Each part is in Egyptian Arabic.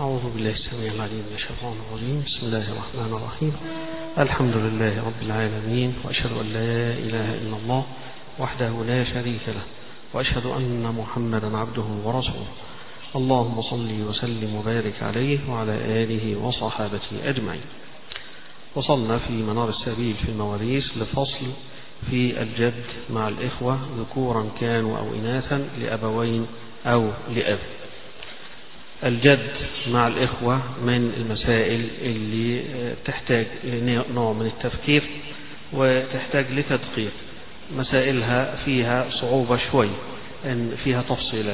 أعوذ بالله السميع العليم من الشيطان الرجيم بسم الله الرحمن الرحيم الحمد لله رب العالمين وأشهد أن لا إله إلا الله وحده لا شريك له وأشهد أن محمدا عبده ورسوله اللهم صل وسلم وبارك عليه وعلى آله وصحابته أجمعين وصلنا في منار السبيل في المواريث لفصل في الجد مع الإخوة ذكورا كانوا أو إناثا لأبوين أو لأب الجد مع الإخوة من المسائل اللي تحتاج نوع من التفكير وتحتاج لتدقيق مسائلها فيها صعوبة شوي إن فيها تفصيلات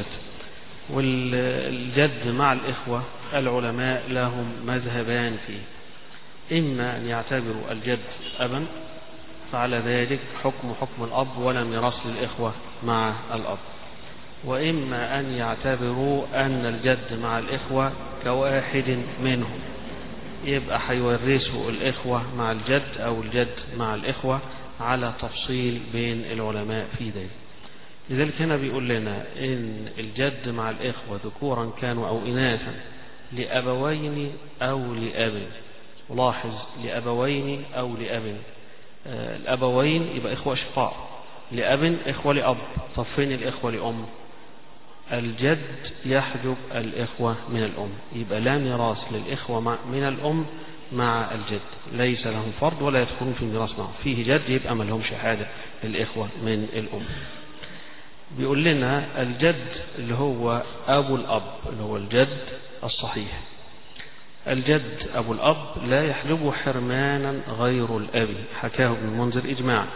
والجد مع الإخوة العلماء لهم مذهبان فيه إما أن يعتبروا الجد أبا فعلى ذلك حكم حكم الأب ولا ميراث للإخوة مع الأب وإما أن يعتبروا أن الجد مع الإخوة كواحد منهم يبقى هيورثوا الإخوة مع الجد أو الجد مع الإخوة على تفصيل بين العلماء في ذلك لذلك هنا بيقول لنا إن الجد مع الإخوة ذكورا كانوا أو إناثا لأبوين أو لأب ولاحظ لأبوين أو لأب الأبوين يبقى إخوة أشقاء لأب إخوة لأب طب فين الإخوة لأم الجد يحجب الإخوة من الأم يبقى لا ميراث للإخوة من الأم مع الجد ليس لهم فرض ولا يدخلون في الميراث معه فيه جد يبقى ما لهمش حاجة للإخوة من الأم بيقول لنا الجد اللي هو أبو الأب اللي هو الجد الصحيح الجد أبو الأب لا يحجبه حرمانا غير الأب حكاه ابن المنذر إجماعا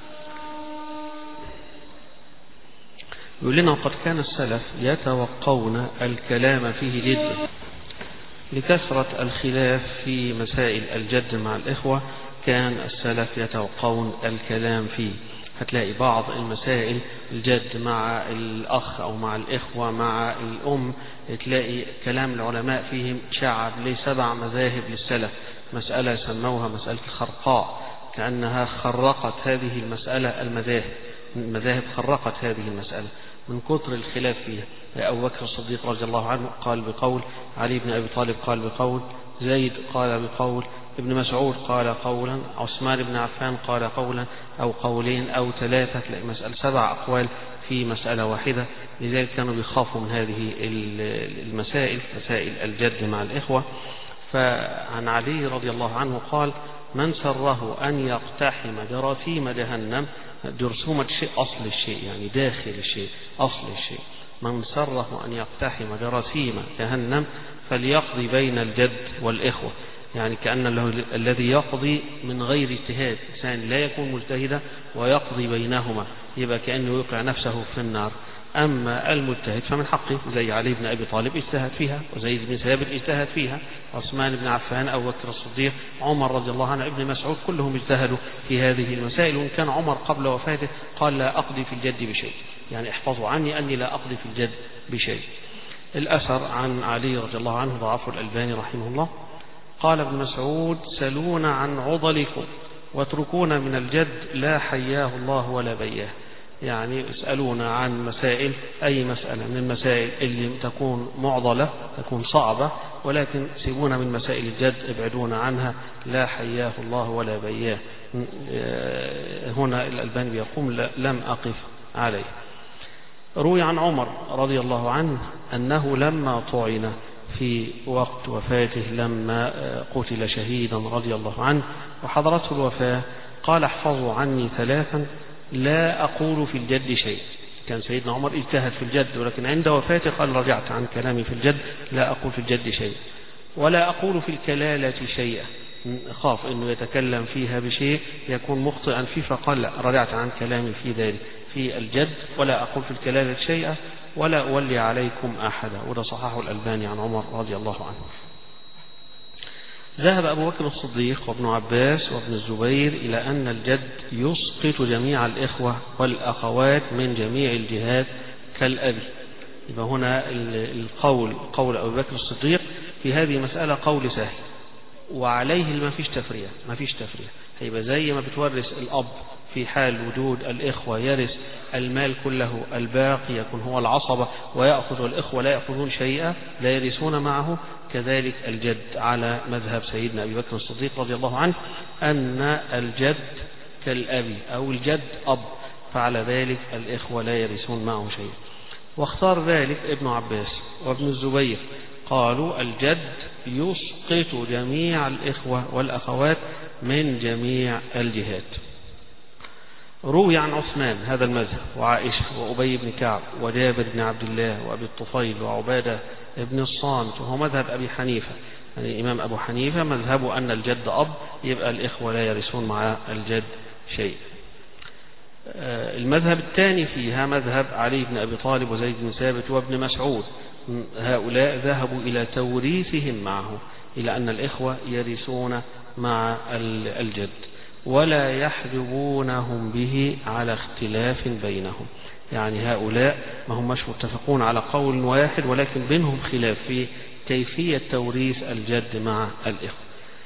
يقول لنا وقد كان السلف يتوقون الكلام فيه جدا لكثرة الخلاف في مسائل الجد مع الإخوة كان السلف يتوقون الكلام فيه هتلاقي بعض المسائل الجد مع الأخ أو مع الإخوة مع الأم تلاقي كلام العلماء فيهم شعب لسبع مذاهب للسلف مسألة سموها مسألة الخرقاء كأنها خرقت هذه المسألة المذاهب المذاهب خرقت هذه المسألة من كثر الخلاف فيها أبو بكر الصديق رضي الله عنه قال بقول علي بن أبي طالب قال بقول زيد قال بقول ابن مسعود قال قولا عثمان بن عفان قال قولا أو قولين أو ثلاثة تلاقي مسألة سبع أقوال في مسألة واحدة لذلك كانوا بيخافوا من هذه المسائل مسائل الجد مع الإخوة فعن علي رضي الله عنه قال من سره أن يقتحم جراثيم جهنم جرثومة شيء أصل الشيء يعني داخل الشيء أصل الشيء من سره أن يقتحم جراثيم جهنم فليقضي بين الجد والإخوة يعني كأن له الذي يقضي من غير اجتهاد إنسان لا يكون مجتهدا ويقضي بينهما يبقى كأنه يوقع نفسه في النار أما المجتهد فمن حقه زي علي بن أبي طالب اجتهد فيها وزيد بن ثابت اجتهد فيها عثمان بن عفان أو بكر الصديق عمر رضي الله عنه ابن مسعود كلهم اجتهدوا في هذه المسائل وإن كان عمر قبل وفاته قال لا أقضي في الجد بشيء يعني احفظوا عني أني لا أقضي في الجد بشيء الأثر عن علي رضي الله عنه ضعفه الألباني رحمه الله قال ابن مسعود سلونا عن عضلكم واتركونا من الجد لا حياه الله ولا بياه يعني اسألونا عن مسائل أي مسألة من المسائل اللي تكون معضلة تكون صعبة ولكن سيبونا من مسائل الجد ابعدونا عنها لا حياه الله ولا بياه هنا الألباني بيقوم لم أقف عليه روي عن عمر رضي الله عنه أنه لما طعن في وقت وفاته لما قتل شهيدا رضي الله عنه وحضرته الوفاة قال احفظوا عني ثلاثا لا أقول في الجد شيء كان سيدنا عمر اجتهد في الجد ولكن عند وفاته قال رجعت عن كلامي في الجد لا أقول في الجد شيء ولا أقول في الكلالة شيئا خاف أنه يتكلم فيها بشيء يكون مخطئا فيه فقال لا رجعت عن كلامي في ذلك في الجد ولا أقول في الكلالة شيئا ولا أولي عليكم أحدا وده صححه الألباني عن عمر رضي الله عنه ذهب أبو بكر الصديق وابن عباس وابن الزبير إلى أن الجد يسقط جميع الإخوة والأخوات من جميع الجهات كالأب يبقى هنا القول قول أبو بكر الصديق في هذه المسألة قول سهل وعليه ما فيش تفريع ما فيش تفريع هيبقى زي ما بتورث الأب في حال وجود الإخوة يرث المال كله الباقي يكون هو العصبة ويأخذ الإخوة لا يأخذون شيئا لا يرثون معه كذلك الجد على مذهب سيدنا أبي بكر الصديق رضي الله عنه أن الجد كالأب أو الجد أب فعلى ذلك الإخوة لا يرثون معه شيئا واختار ذلك ابن عباس وابن الزبير قالوا الجد يسقط جميع الإخوة والأخوات من جميع الجهات روي عن عثمان هذا المذهب وعائشة وأبي بن كعب وجابر بن عبد الله وأبي الطفيل وعبادة بن الصامت وهو مذهب أبي حنيفة يعني الإمام أبو حنيفة مذهبه أن الجد أب يبقى الإخوة لا يرثون مع الجد شيء المذهب الثاني فيها مذهب علي بن أبي طالب وزيد بن ثابت وابن مسعود هؤلاء ذهبوا إلى توريثهم معه إلى أن الإخوة يرثون مع الجد ولا يحجبونهم به على اختلاف بينهم يعني هؤلاء ما هماش متفقون على قول واحد ولكن بينهم خلاف في كيفية توريث الجد مع الإخوة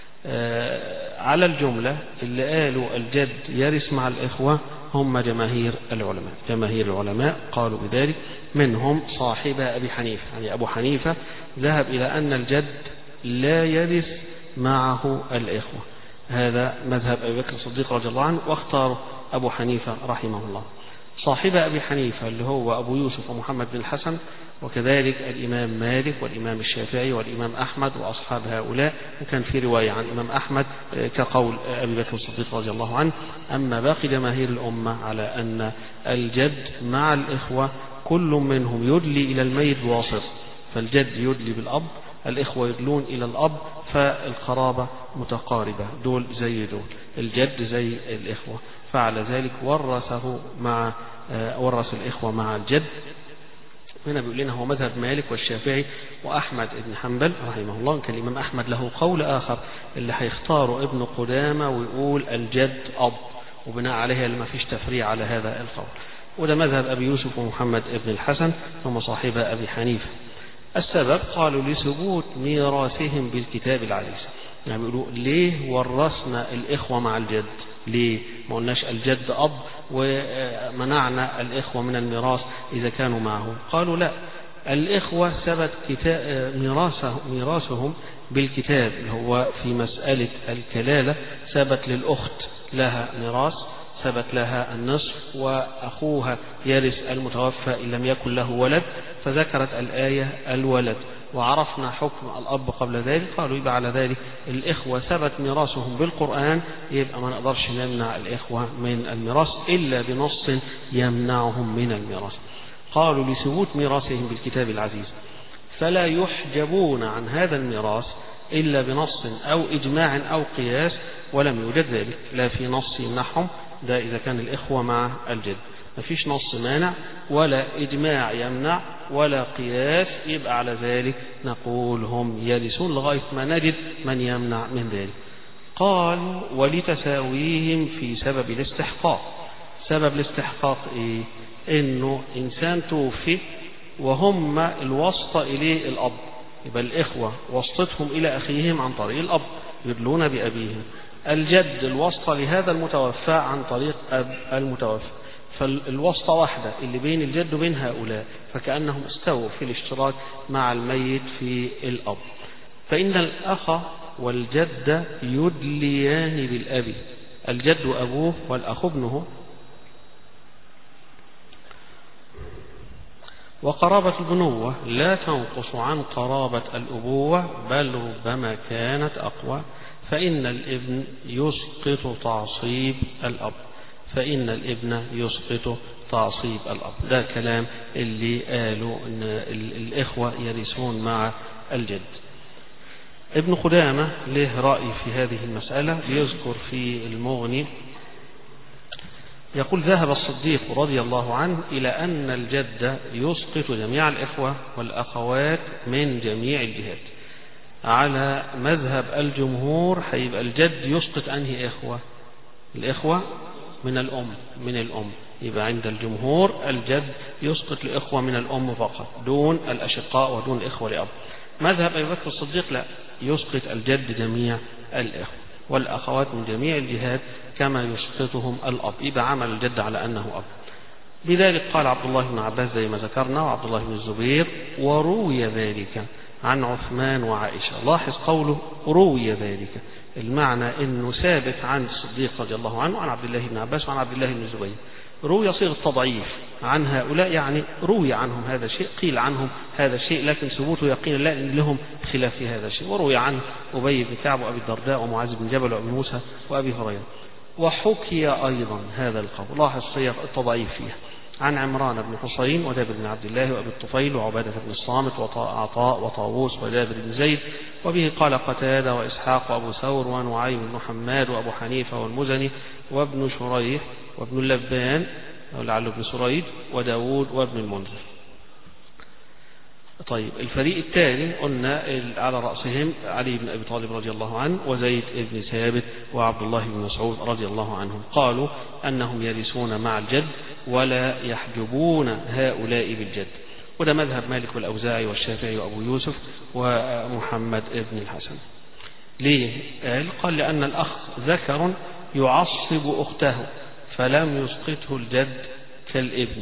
على الجملة اللي قالوا الجد يرث مع الإخوة هم جماهير العلماء جماهير العلماء قالوا بذلك منهم صاحب أبي حنيفة يعني أبو حنيفة ذهب إلى أن الجد لا يرث معه الإخوة هذا مذهب أبي بكر الصديق رضي الله عنه واختار أبو حنيفة رحمه الله صاحب أبي حنيفة اللي هو أبو يوسف ومحمد بن الحسن وكذلك الإمام مالك والإمام الشافعي والإمام أحمد وأصحاب هؤلاء وكان في رواية عن الإمام أحمد كقول أبي بكر الصديق رضي الله عنه أما باقي جماهير الأمة على أن الجد مع الإخوة كل منهم يدلي إلى الميت بواسطة فالجد يدلي بالأب الإخوة يدلون إلى الأب فالقرابة متقاربة دول زي دول الجد زي الإخوة فعلى ذلك ورثه مع ورث الإخوة مع الجد هنا بيقول لنا هو مذهب مالك والشافعي وأحمد بن حنبل رحمه الله كان الإمام أحمد له قول آخر اللي هيختاره ابن قدامة ويقول الجد أب وبناء عليها اللي ما فيش تفريع على هذا القول وده مذهب أبي يوسف ومحمد بن الحسن ثم صاحب أبي حنيفة السبب قالوا لثبوت ميراثهم بالكتاب العزيز يعني بيقولوا ليه ورثنا الإخوة مع الجد ليه ما قلناش الجد أب ومنعنا الإخوة من الميراث إذا كانوا معه قالوا لا الإخوة ثبت ميراثه ميراثهم بالكتاب اللي هو في مسألة الكلالة ثبت للأخت لها ميراث ثبت لها النصف وأخوها يرث المتوفى إن لم يكن له ولد فذكرت الآية الولد وعرفنا حكم الأب قبل ذلك قالوا يبقى على ذلك الإخوة ثبت ميراثهم بالقرآن يبقى ما نقدرش نمنع الإخوة من الميراث إلا بنص يمنعهم من الميراث قالوا لثبوت ميراثهم بالكتاب العزيز فلا يحجبون عن هذا الميراث إلا بنص أو إجماع أو قياس ولم يوجد ذلك لا في نص يمنعهم ده إذا كان الإخوة مع الجد ما فيش نص مانع ولا إجماع يمنع ولا قياس يبقى على ذلك نقول هم يرثون لغاية ما نجد من يمنع من ذلك قال ولتساويهم في سبب الاستحقاق سبب الاستحقاق إيه إنه إنسان توفي وهم الواسطة إليه الأب يبقى الإخوة واسطتهم إلى أخيهم عن طريق الأب يدلون بأبيهم الجد الواسطة لهذا المتوفى عن طريق أب المتوفى فالواسطة واحدة اللي بين الجد وبين هؤلاء فكأنهم استووا في الاشتراك مع الميت في الأب فإن الأخ والجد يدليان بالأب الجد أبوه والأخ ابنه وقرابة البنوة لا تنقص عن قرابة الأبوة بل ربما كانت أقوى فإن الابن يسقط تعصيب الأب فإن الابن يسقط تعصيب الأب ده كلام اللي قالوا أن الإخوة يرثون مع الجد ابن قدامة له رأي في هذه المسألة يذكر في المغني يقول ذهب الصديق رضي الله عنه إلى أن الجد يسقط جميع الإخوة والأخوات من جميع الجهات على مذهب الجمهور هيبقى الجد يسقط أنهي إخوة الإخوة من الأم من الأم يبقى عند الجمهور الجد يسقط الإخوة من الأم فقط دون الأشقاء ودون الإخوة لأب مذهب أبي بكر الصديق لا يسقط الجد جميع الإخوة والأخوات من جميع الجهات كما يسقطهم الأب يبقى عمل الجد على أنه أب بذلك قال عبد الله بن عباس زي ما ذكرنا وعبد الله بن الزبير وروي ذلك عن عثمان وعائشة لاحظ قوله روي ذلك المعنى انه ثابت عن الصديق رضي الله عنه وعن عبد الله بن عباس وعن عبد الله بن الزبير روي صيغة تضعيف عن هؤلاء يعني روي عنهم هذا الشيء قيل عنهم هذا الشيء لكن ثبوته يقين لا إن لهم خلاف في هذا الشيء وروي عن أبي بن كعب وأبي الدرداء ومعاذ بن جبل وأبي موسى وأبي هريرة وحكي أيضا هذا القول لاحظ صيغ التضعيف فيها عن عمران بن حصين وجابر بن عبد الله وابي الطفيل وعباده بن الصامت وعطاء وطاووس وجابر بن زيد وبه قال قتاده واسحاق وابو ثور ونعيم بن حماد وابو حنيفه والمزني وابن شريح وابن اللبان ولعله ابن سريد وداود وابن المنذر طيب الفريق الثاني قلنا على رأسهم علي بن أبي طالب رضي الله عنه وزيد بن ثابت وعبد الله بن مسعود رضي الله عنهم قالوا أنهم يرثون مع الجد ولا يحجبون هؤلاء بالجد وده مذهب مالك والأوزاعي والشافعي وأبو يوسف ومحمد بن الحسن ليه؟ قال قال لأن الأخ ذكر يعصب أخته فلم يسقطه الجد كالابن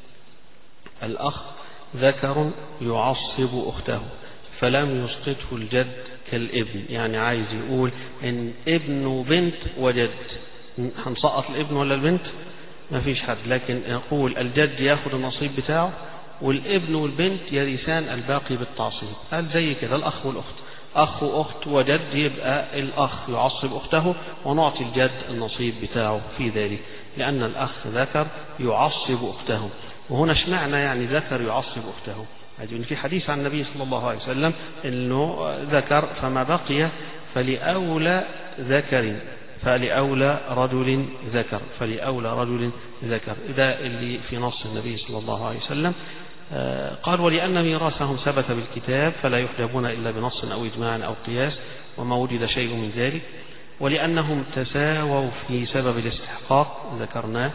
الأخ ذكر يعصب أخته فلم يسقطه الجد كالابن يعني عايز يقول إن ابن وبنت وجد هنسقط الابن ولا البنت ما فيش حد لكن يقول الجد ياخد النصيب بتاعه والابن والبنت يرثان الباقي بالتعصيب قال زي كده الأخ والأخت أخ وأخت وجد يبقى الأخ يعصب أخته ونعطي الجد النصيب بتاعه في ذلك لأن الأخ ذكر يعصب أخته وهنا اشمعنى يعني ذكر يعصب أخته يعني في حديث عن النبي صلى الله عليه وسلم أنه ذكر فما بقي فلأولى ذكر فلأولى رجل ذكر فلأولى رجل ذكر ده اللي في نص النبي صلى الله عليه وسلم قال ولأن ميراثهم ثبت بالكتاب فلا يحجبون إلا بنص أو إجماع أو قياس وما وجد شيء من ذلك ولأنهم تساووا في سبب الاستحقاق ذكرناه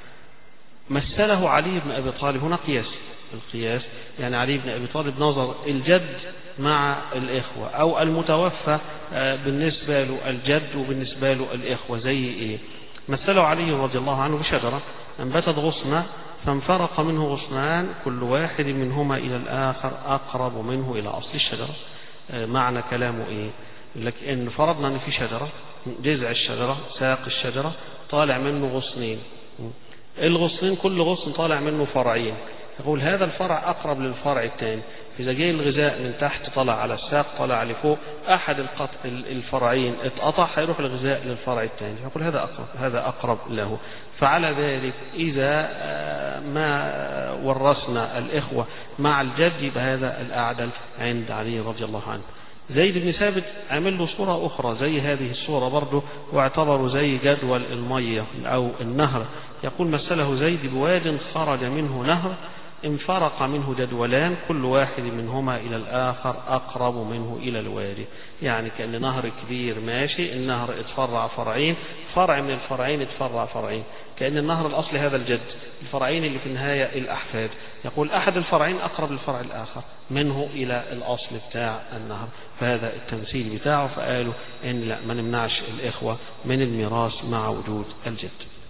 مثله علي بن أبي طالب هنا قياس القياس يعني علي بن أبي طالب نظر الجد مع الإخوة أو المتوفى بالنسبة له الجد وبالنسبة له الإخوة زي إيه مثله علي رضي الله عنه بشجرة أنبتت غصنة فانفرق منه غصنان كل واحد منهما إلى الآخر أقرب منه إلى أصل الشجرة معنى كلامه إيه لك إن فرضنا أن في شجرة جذع الشجرة ساق الشجرة طالع منه غصنين الغصنين كل غصن طالع منه فرعين يقول هذا الفرع أقرب للفرع الثاني إذا جه الغذاء من تحت طلع على الساق طلع لفوق أحد القط... الفرعين اتقطع هيروح الغذاء للفرع الثاني يقول هذا أقرب هذا أقرب له فعلى ذلك إذا ما ورثنا الإخوة مع الجد يبقى هذا الأعدل عند علي رضي الله عنه زيد بن ثابت عمل له صورة أخرى زي هذه الصورة برضه واعتبروا زي جدول المية أو النهر يقول مثله زيد بواد خرج منه نهر انفرق منه جدولان كل واحد منهما إلى الآخر أقرب منه إلى الوادي يعني كأن نهر كبير ماشي النهر اتفرع فرعين فرع من الفرعين اتفرع فرعين كأن النهر الأصلي هذا الجد الفرعين اللي في النهاية الأحفاد يقول أحد الفرعين أقرب للفرع الآخر منه إلى الأصل بتاع النهر فهذا التمثيل بتاعه فقالوا إن لا ما نمنعش الإخوة من الميراث مع وجود الجد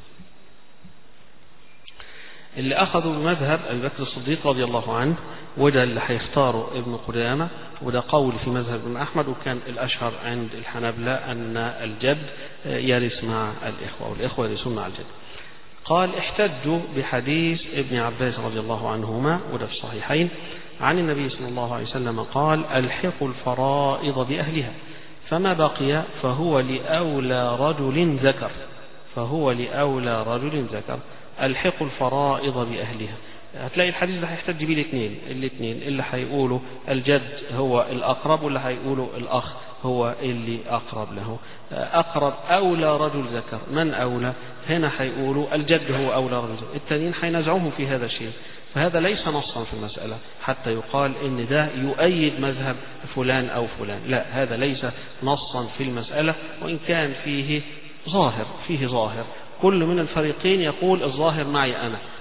اللي أخذوا بمذهب أبي بكر الصديق رضي الله عنه وده اللي هيختاره ابن قدامة وده قول في مذهب ابن أحمد وكان الأشهر عند الحنابلة أن الجد يرث مع الإخوة والإخوة يرثون مع الجد قال احتجوا بحديث ابن عباس رضي الله عنهما وده في الصحيحين عن النبي صلى الله عليه وسلم قال الحقوا الفرائض بأهلها فما بقي فهو لأولى رجل ذكر فهو لأولى رجل ذكر الحقوا الفرائض بأهلها هتلاقي الحديث ده هيحتج بيه الاثنين الاثنين اللي هيقولوا الجد هو الأقرب واللي هيقولوا الأخ هو اللي أقرب له أقرب أولى رجل ذكر من أولى هنا هيقولوا الجد هو أولى رجل ذكر التانيين هينازعوهم في هذا الشيء فهذا ليس نصا في المسألة حتى يقال إن ده يؤيد مذهب فلان أو فلان لا هذا ليس نصا في المسألة وإن كان فيه ظاهر فيه ظاهر كل من الفريقين يقول الظاهر معي أنا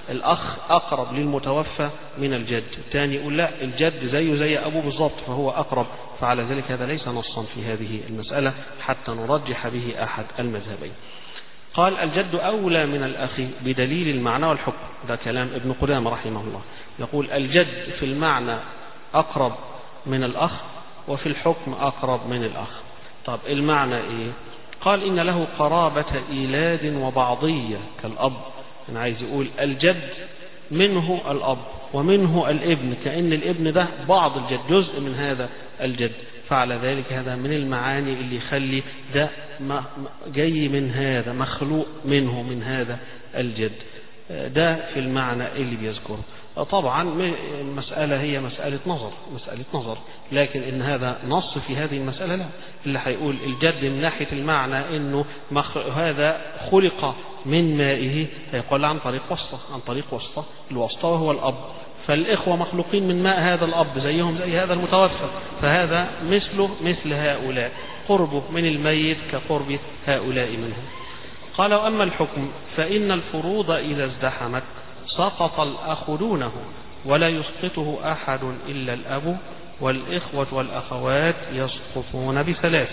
الأخ أقرب للمتوفى من الجد الثاني يقول لا الجد زيه زي أبوه بالضبط فهو أقرب فعلى ذلك هذا ليس نصا في هذه المسألة حتى نرجح به أحد المذهبين قال الجد أولى من الأخ بدليل المعنى والحكم ده كلام ابن قدامة رحمه الله يقول الجد في المعنى أقرب من الأخ وفي الحكم أقرب من الأخ طب المعنى إيه قال إن له قرابة إيلاد وبعضية كالأب أنا عايز يقول الجد منه الأب ومنه الابن كأن الابن ده بعض الجد جزء من هذا الجد فعلى ذلك هذا من المعاني اللي يخلي ده جاي من هذا مخلوق منه من هذا الجد ده في المعنى اللي بيذكره طبعا المسألة هي مسألة نظر مسألة نظر لكن إن هذا نص في هذه المسألة لا اللي هيقول الجد من ناحية المعنى إنه مخ... هذا خلق من مائه هيقول عن طريق وسطة عن طريق وسطة الوسطة وهو الأب فالإخوة مخلوقين من ماء هذا الأب زيهم زي هذا المتوفى فهذا مثله مثل هؤلاء قربه من الميت كقرب هؤلاء منه قال وأما الحكم فإن الفروض إذا ازدحمت سقط الأخ دونه ولا يسقطه أحد إلا الأب والإخوة والأخوات يسقطون بثلاث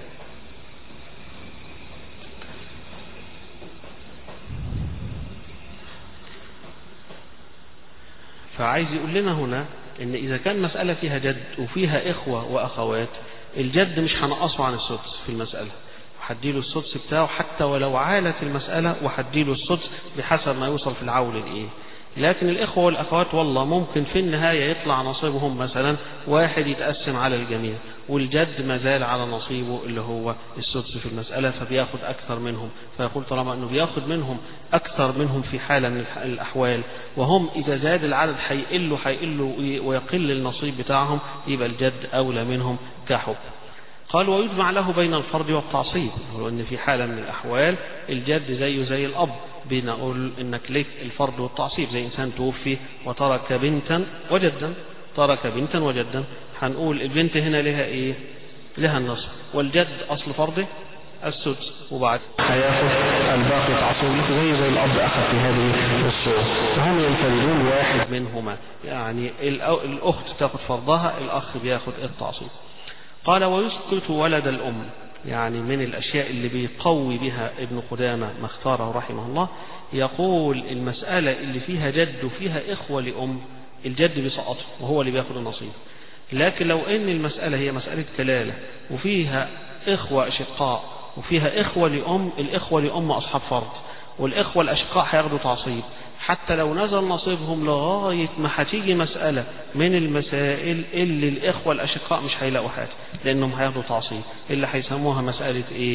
فعايز يقول لنا هنا ان اذا كان مسألة فيها جد وفيها اخوة واخوات الجد مش هنقصه عن السدس في المسألة وهديله السدس بتاعه حتى ولو عالت المسألة وهديله السدس بحسب ما يوصل في العول الايه لكن الإخوة والأخوات والله ممكن في النهاية يطلع نصيبهم مثلا واحد يتقسم على الجميع والجد ما زال على نصيبه اللي هو السدس في المسألة فبياخد أكثر منهم فيقول طالما أنه بياخد منهم أكثر منهم في حالة من الأحوال وهم إذا زاد العدد هيقلوا هيقلوا ويقل النصيب بتاعهم يبقى الجد أولى منهم كحب قال ويجمع له بين الفرض والتعصيب وأن في حالة من الأحوال الجد زيه زي الأب بنقول إنك ليك الفرض والتعصيب زي إنسان توفي وترك بنتا وجدا ترك بنتا وجدا هنقول البنت هنا لها إيه لها النصف والجد أصل فرضه السدس وبعد هياخد الباقي تعصيب زي زي الأب أخذ في هذه الصورة فهم ينفردون واحد منهما يعني الأخت تاخد فرضها الأخ بياخد التعصيب قال ويسقط ولد الأم يعني من الأشياء اللي بيقوي بها ابن قدامة ما اختاره رحمه الله يقول المسألة اللي فيها جد وفيها إخوة لأم الجد بيسقطه وهو اللي بياخد النصيب لكن لو ان المسألة هي مسألة كلالة وفيها إخوة أشقاء وفيها إخوة لأم الإخوة لأم أصحاب فرض والإخوة الأشقاء هياخدوا تعصيب حتى لو نزل نصيبهم لغاية ما هتيجي مسألة من المسائل اللي الإخوة الأشقاء مش هيلاقوا حاجة لأنهم هياخدوا تعصيب اللي هيسموها مسألة إيه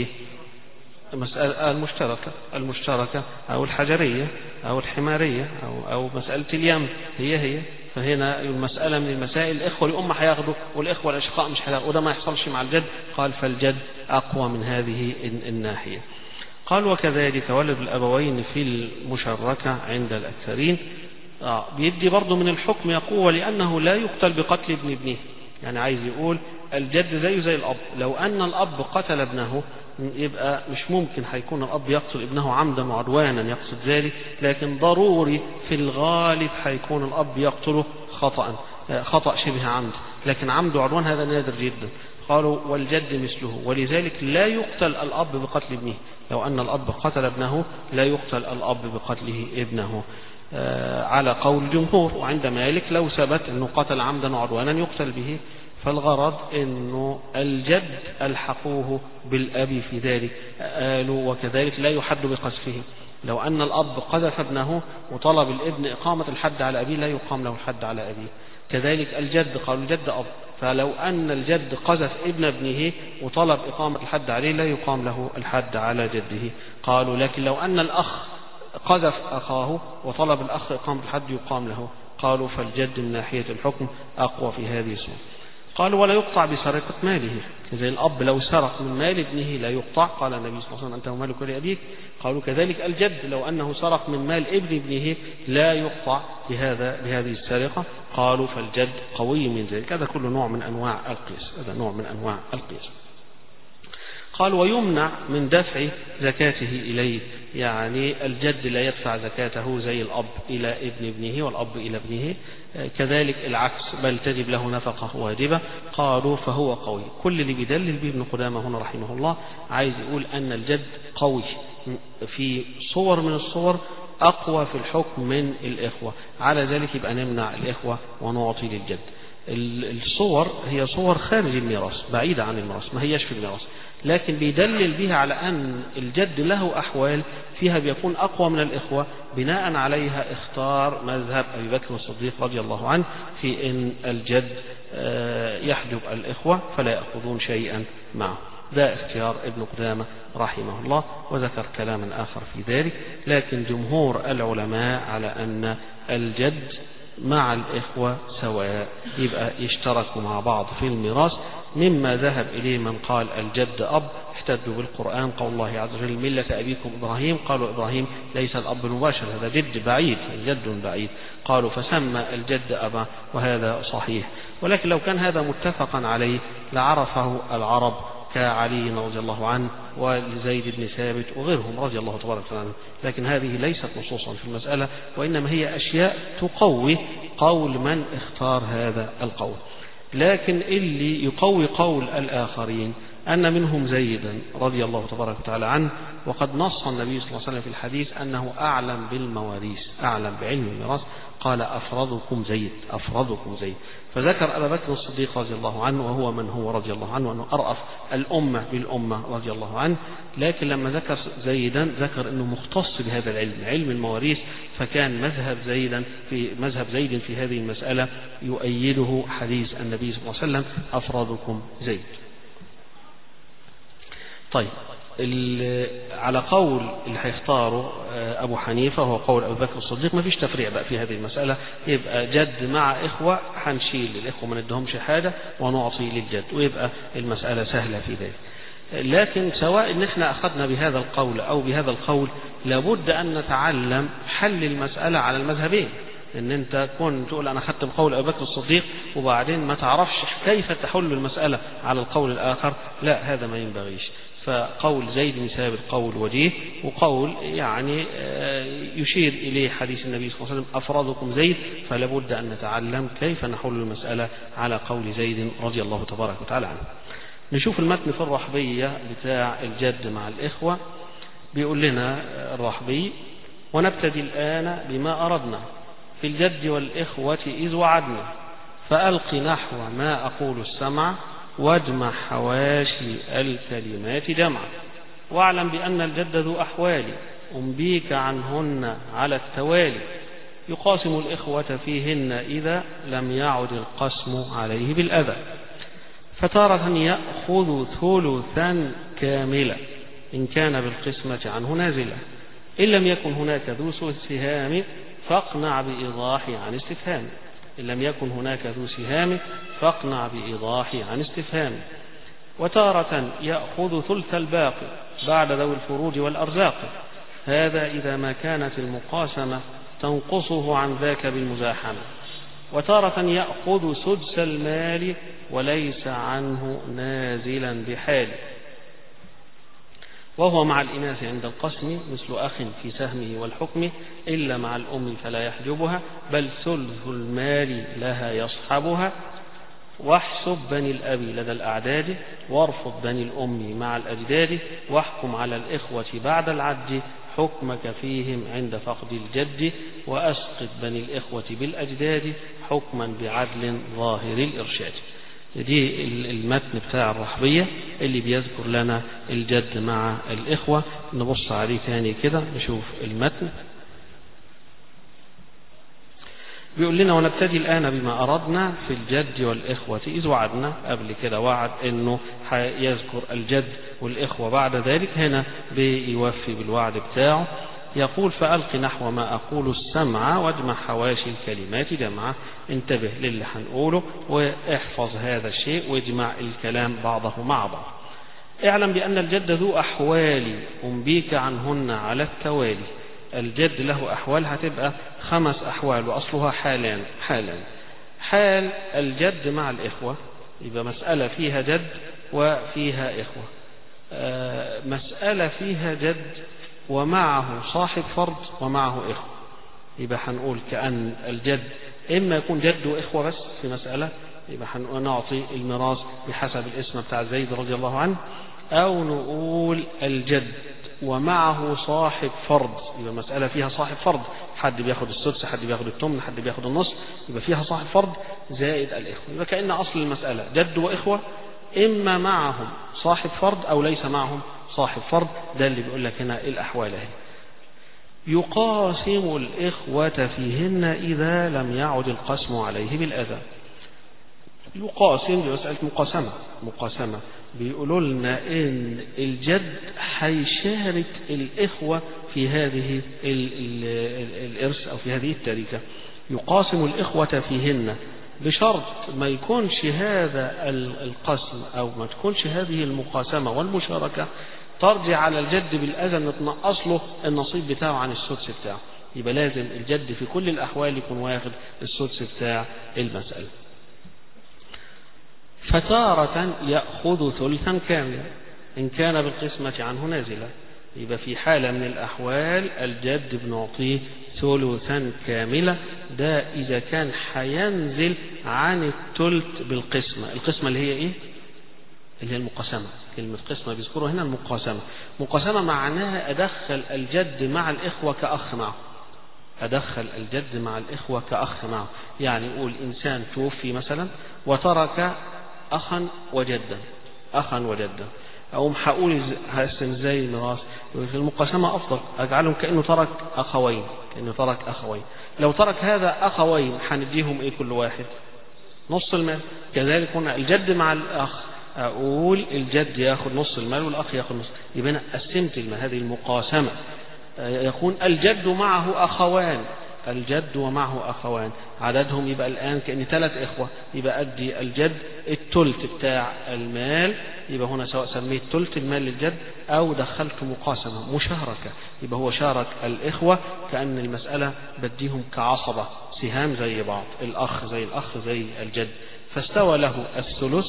المسألة المشتركة المشتركة أو الحجرية أو الحمارية أو, أو مسألة اليم هي هي فهنا المسألة من المسائل الإخوة الأمة هياخدوا والإخوة الأشقاء مش هياخدوا وده ما يحصلش مع الجد قال فالجد أقوى من هذه الناحية قال وكذلك ولد الأبوين في المشركة عند الأكثرين آه بيدي برضه من الحكم يقول ولأنه لا يقتل بقتل ابن ابنه يعني عايز يقول الجد زيه زي الأب لو أن الأب قتل ابنه يبقى مش ممكن هيكون الأب يقتل ابنه عمدا وعدوانا يقصد ذلك لكن ضروري في الغالب هيكون الأب يقتله خطأ خطأ شبه عمد لكن عمد وعدوان هذا نادر جدا قالوا والجد مثله ولذلك لا يقتل الأب بقتل ابنه لو أن الأب قتل ابنه لا يقتل الأب بقتله ابنه على قول الجمهور وعند مالك لو ثبت أنه قتل عمدا وعدوانا يقتل به فالغرض أنه الجد ألحقوه بالأب في ذلك قالوا وكذلك لا يحد بقذفه لو أن الأب قذف ابنه وطلب الابن إقامة الحد على أبيه لا يقام له الحد على أبيه كذلك الجد قالوا الجد أب فلو أن الجد قذف ابن ابنه وطلب إقامة الحد عليه لا يقام له الحد على جده قالوا لكن لو أن الأخ قذف أخاه وطلب الأخ إقامة الحد يقام له قالوا فالجد من ناحية الحكم أقوى في هذه الصورة قالوا ولا يقطع بسرقة ماله زي الأب لو سرق من مال ابنه لا يقطع قال النبي صلى الله عليه وسلم أنت ومالك لأبيك قالوا كذلك الجد لو أنه سرق من مال ابن ابنه لا يقطع بهذا بهذه السرقة قالوا فالجد قوي من ذلك هذا كل نوع من أنواع القياس هذا نوع من أنواع القياس قال ويمنع من دفع زكاته إليه يعني الجد لا يدفع زكاته زي الأب إلى ابن ابنه والأب إلى ابنه كذلك العكس بل تجب له نفقة واجبة قالوا فهو قوي كل اللي بيدلل به ابن قدامة هنا رحمه الله عايز يقول أن الجد قوي في صور من الصور أقوى في الحكم من الإخوة على ذلك يبقى نمنع الإخوة ونعطي للجد الصور هي صور خارج الميراث بعيدة عن الميراث ما هيش في الميراث لكن بيدلل بها على أن الجد له أحوال فيها بيكون أقوى من الإخوة بناء عليها اختار مذهب أبي بكر الصديق رضي الله عنه في أن الجد يحجب الإخوة فلا يأخذون شيئا معه ده اختيار ابن قدامة رحمه الله وذكر كلاما آخر في ذلك لكن جمهور العلماء على أن الجد مع الإخوة سواء يبقى يشتركوا مع بعض في الميراث مما ذهب إليه من قال الجد أب احتجوا بالقرآن قول الله عز وجل ملة أبيكم إبراهيم قالوا إبراهيم ليس الأب المباشر هذا جد بعيد جد بعيد قالوا فسمى الجد أبا وهذا صحيح ولكن لو كان هذا متفقا عليه لعرفه العرب كعلي رضي الله عنه ولزيد بن ثابت وغيرهم رضي الله تبارك وتعالى لكن هذه ليست نصوصا في المسألة وإنما هي أشياء تقوي قول من اختار هذا القول لكن اللي يقوي قول الآخرين أن منهم زيدا رضي الله تبارك وتعالى عنه وقد نص النبي صلى الله عليه وسلم في الحديث أنه أعلم بالمواريث أعلم بعلم الميراث قال أفرضكم زيد أفرضكم زيد فذكر أبا بكر الصديق رضي الله عنه وهو من هو رضي الله عنه أنه أرأف الأمة بالأمة رضي الله عنه لكن لما ذكر زيدا ذكر أنه مختص بهذا العلم علم المواريث فكان مذهب زيدا في مذهب زيد في هذه المسألة يؤيده حديث النبي صلى الله عليه وسلم أفرادكم زيد طيب على قول اللي هيختاره أبو حنيفة وهو قول أبو بكر الصديق ما فيش تفريع بقى في هذه المسألة يبقى جد مع إخوة هنشيل الإخوة ما ندهمش حاجة ونعطي للجد ويبقى المسألة سهلة في ذلك لكن سواء ان احنا اخذنا بهذا القول او بهذا القول لابد ان نتعلم حل المسألة على المذهبين ان انت تكون تقول انا اخذت بقول ابي بكر الصديق وبعدين ما تعرفش كيف تحل المسألة على القول الاخر لا هذا ما ينبغيش فقول زيد بن ثابت قول وجيه وقول يعني يشير إليه حديث النبي صلى الله عليه وسلم أفرادكم زيد فلا بد أن نتعلم كيف نحل المسألة على قول زيد رضي الله تبارك وتعالى عنه نشوف المتن في الرحبية بتاع الجد مع الإخوة بيقول لنا الرحبي ونبتدي الآن بما أردنا في الجد والإخوة إذ وعدنا فألق نحو ما أقول السمع واجمع حواشي الكلمات جمعا واعلم بأن الجد ذو أحوال أنبيك عنهن على التوالي يقاسم الإخوة فيهن إذا لم يعد القسم عليه بالأذى فتارة يأخذ ثلثا كاملا إن كان بالقسمة عنه نازلا إن لم يكن هناك ذو سهام فاقنع بإيضاح عن استفهام إن لم يكن هناك ذو سهام فاقنع بإيضاح عن استفهام وتارة يأخذ ثلث الباقي بعد ذوي الفروج والأرزاق هذا إذا ما كانت المقاسمة تنقصه عن ذاك بالمزاحمة وتارة يأخذ سدس المال وليس عنه نازلا بحال وهو مع الإناث عند القسم مثل أخ في سهمه والحكم إلا مع الأم فلا يحجبها بل ثلث المال لها يصحبها واحسب بني الأب لدى الأعداد وارفض بني الأم مع الأجداد واحكم على الإخوة بعد العد حكمك فيهم عند فقد الجد وأسقط بني الإخوة بالأجداد حكما بعدل ظاهر الإرشاد دي المتن بتاع الرحبية اللي بيذكر لنا الجد مع الإخوة نبص عليه تاني كده نشوف المتن بيقول لنا ونبتدي الآن بما أردنا في الجد والإخوة إذ وعدنا قبل كده وعد إنه يذكر الجد والإخوة بعد ذلك هنا بيوفي بالوعد بتاعه يقول فألق نحو ما أقول السمع واجمع حواشي الكلمات جمعة انتبه للي هنقوله واحفظ هذا الشيء واجمع الكلام بعضه مع بعض اعلم بأن الجد ذو أحوال أنبيك عنهن على التوالي الجد له أحوال هتبقى خمس أحوال وأصلها حالان حالان حال الجد مع الإخوة يبقى مسألة فيها جد وفيها إخوة مسألة فيها جد ومعه صاحب فرض ومعه إخوة يبقى هنقول كأن الجد إما يكون جد وإخوة بس في مسألة يبقى هنعطي الميراث بحسب الاسم بتاع زيد رضي الله عنه أو نقول الجد ومعه صاحب فرض يبقى مسألة فيها صاحب فرض حد بياخد السدس حد بياخد التمن حد بياخد النص يبقى فيها صاحب فرض زائد الإخوة يبقى كأن أصل المسألة جد وإخوة إما معهم صاحب فرض أو ليس معهم صاحب فرض ده اللي بيقول لك هنا الأحوال اهي يقاسم الإخوة فيهن إذا لم يعد القسم عليه بالأذى يقاسم بمسألة مقاسمة مقاسمة بيقولوا لنا إن الجد هيشارك الإخوة في هذه ال ال ال الإرث أو في هذه التركة يقاسم الإخوة فيهن بشرط ما يكونش هذا القسم أو ما تكونش هذه المقاسمة والمشاركة ترجع على الجد بالأذى أن تنقص له النصيب بتاعه عن السدس بتاعه يبقى لازم الجد في كل الأحوال يكون واخد السدس بتاع المسألة فتارة يأخذ ثلثا كاملا إن كان بالقسمة عنه نازلا يبقى في حالة من الأحوال الجد بنعطيه ثلثا كاملة ده إذا كان حينزل عن الثلث بالقسمة القسمة اللي هي إيه؟ اللي هي المقاسمة كلمة قسمة بيذكروا هنا المقاسمة مقاسمة معناها أدخل الجد مع الإخوة كأخ معه أدخل الجد مع الإخوة كأخ معه يعني يقول إنسان توفي مثلا وترك أخا وجدا أخا وجدا أو هقول هقسم ازاي الميراث في المقاسمة أفضل أجعلهم كأنه ترك أخوين كأنه ترك أخوين لو ترك هذا أخوين هنديهم إيه كل واحد نص المال كذلك هنا الجد مع الأخ أقول الجد ياخذ نص المال والأخ ياخذ نص يبقى أنا قسمت المال هذه المقاسمة يكون الجد معه أخوان الجد ومعه أخوان عددهم يبقى الآن كأن ثلاث إخوة يبقى أدي الجد التلت بتاع المال يبقى هنا سواء سميت تلت المال للجد أو دخلت مقاسمة مشاركة يبقى هو شارك الإخوة كأن المسألة بديهم كعصبة سهام زي بعض الأخ زي الأخ زي الجد فاستوى له الثلث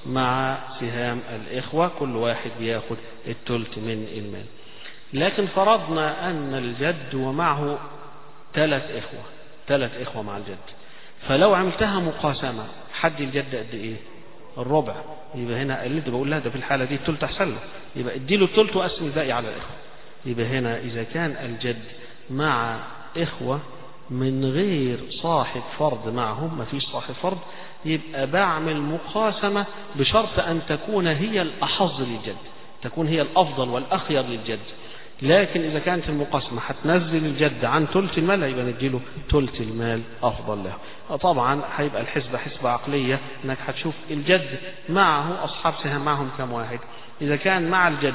مع سهام الإخوة كل واحد بياخد التلت من المال لكن فرضنا أن الجد ومعه ثلاث إخوة ثلاث إخوة مع الجد فلو عملتها مقاسمة حد الجد قد إيه الربع يبقى هنا اللي بقول لها ده في الحالة دي التلت أحسن له يبقى اديله التلت وقسم الباقي على الإخوة يبقى هنا إذا كان الجد مع إخوة من غير صاحب فرض معهم ما فيش صاحب فرض يبقى بعمل مقاسمة بشرط أن تكون هي الأحظ للجد تكون هي الأفضل والأخير للجد لكن إذا كانت المقاسمة هتنزل الجد عن ثلث المال يبقى نديله ثلث المال أفضل له طبعا هيبقى الحسبة حسبة عقلية إنك هتشوف الجد معه أصحاب سهم معهم كم واحد إذا كان مع الجد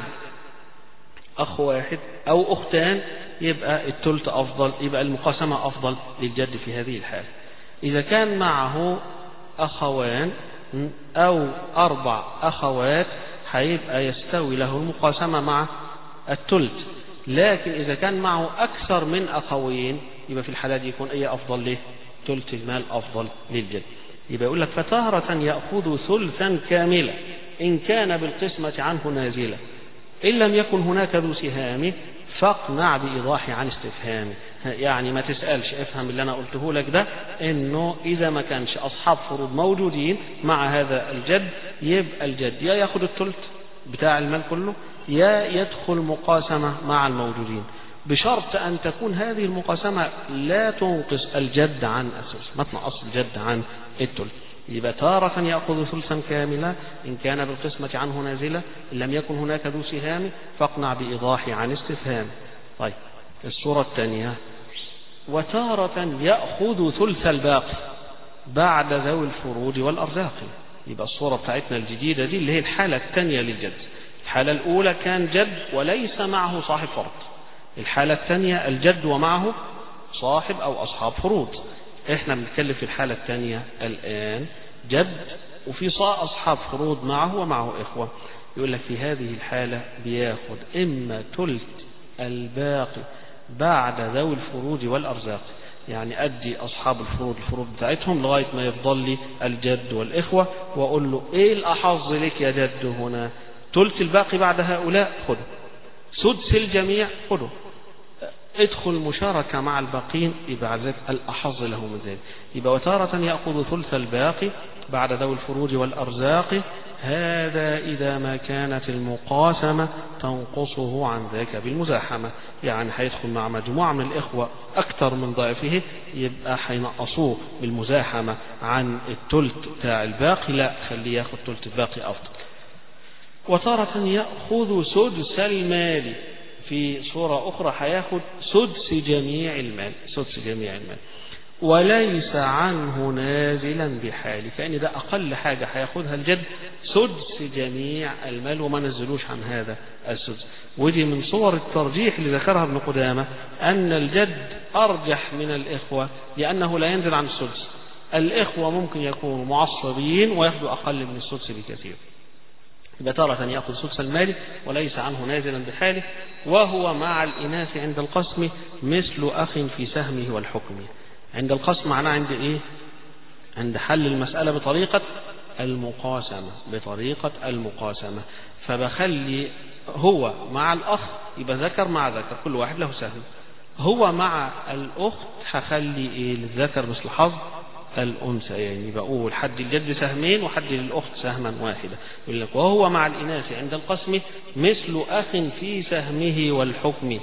أخ واحد أو أختان يبقى الثلث أفضل يبقى المقاسمة أفضل للجد في هذه الحالة إذا كان معه أخوان أو أربع أخوات هيبقى يستوي له المقاسمة مع الثلث لكن إذا كان معه أكثر من أخوين يبقى في الحالة دي يكون أي أفضل له ثلث المال أفضل للجد يبقى يقول لك فتارة يأخذ ثلثا كاملا إن كان بالقسمة عنه نازلة إن لم يكن هناك ذو سهام فاقنع بإيضاح عن استفهامه يعني ما تسألش افهم اللي أنا قلته لك ده إنه إذا ما كانش أصحاب فروض موجودين مع هذا الجد يبقى الجد يا ياخد الثلث بتاع المال كله يا يدخل مقاسمة مع الموجودين بشرط أن تكون هذه المقاسمة لا تنقص الجد عن أساس ما تنقص الجد عن الثلث يبقى تارة يأخذ ثلثا كاملا إن كان بالقسمة عنه نازلة إن لم يكن هناك ذو سهام فاقنع بإيضاح عن استفهام طيب الصورة الثانية وتارة يأخذ ثلث الباقي بعد ذوي الفروض والأرزاق يبقى الصورة بتاعتنا الجديدة دي اللي هي الحالة الثانية للجد الحالة الأولى كان جد وليس معه صاحب فرض الحالة الثانية الجد ومعه صاحب أو أصحاب فروض احنا بنتكلم في الحالة الثانية الآن جد وفي أصحاب فروض معه ومعه إخوة يقول لك في هذه الحالة بياخد إما ثلث الباقي بعد ذوي الفروض والأرزاق يعني أدي أصحاب الفروض الفروض بتاعتهم لغاية ما يفضل لي الجد والإخوة وأقول له إيه الأحظ لك يا جد هنا ثلث الباقي بعد هؤلاء خذ سدس الجميع خده ادخل مشاركة مع الباقين يبقى بعد ذلك الأحظ له من ذلك يبقى وتارة يأخذ ثلث الباقي بعد ذوي الفروج والأرزاق هذا إذا ما كانت المقاسمة تنقصه عن ذاك بالمزاحمة يعني هيدخل مع مجموعة من الإخوة أكثر من ضعفه يبقى هينقصوه بالمزاحمة عن التلت بتاع الباقي لا خليه ياخد تلت الباقي أفضل وتارة يأخذ سدس المال في صورة أخرى هياخد سدس جميع المال سدس جميع المال وليس عنه نازلا بحال كأن ده أقل حاجة هياخدها الجد سدس جميع المال وما نزلوش عن هذا السدس ودي من صور الترجيح اللي ذكرها ابن قدامة أن الجد أرجح من الإخوة لأنه لا ينزل عن السدس الإخوة ممكن يكونوا معصبين وياخدوا أقل من السدس بكثير يبقى تارة يأخذ سدس المال وليس عنه نازلا بحاله وهو مع الإناث عند القسم مثل أخ في سهمه والحكم عند القسم معناه عند إيه عند حل المسألة بطريقة المقاسمة بطريقة المقاسمة فبخلي هو مع الأخ يبقى ذكر مع ذكر كل واحد له سهم هو مع الأخت هخلي إيه للذكر مثل حظ الأنثى يعني بقول حد الجد سهمين وحد للأخت سهما واحدا يقول لك وهو مع الإناث عند القسم مثل أخ في سهمه والحكم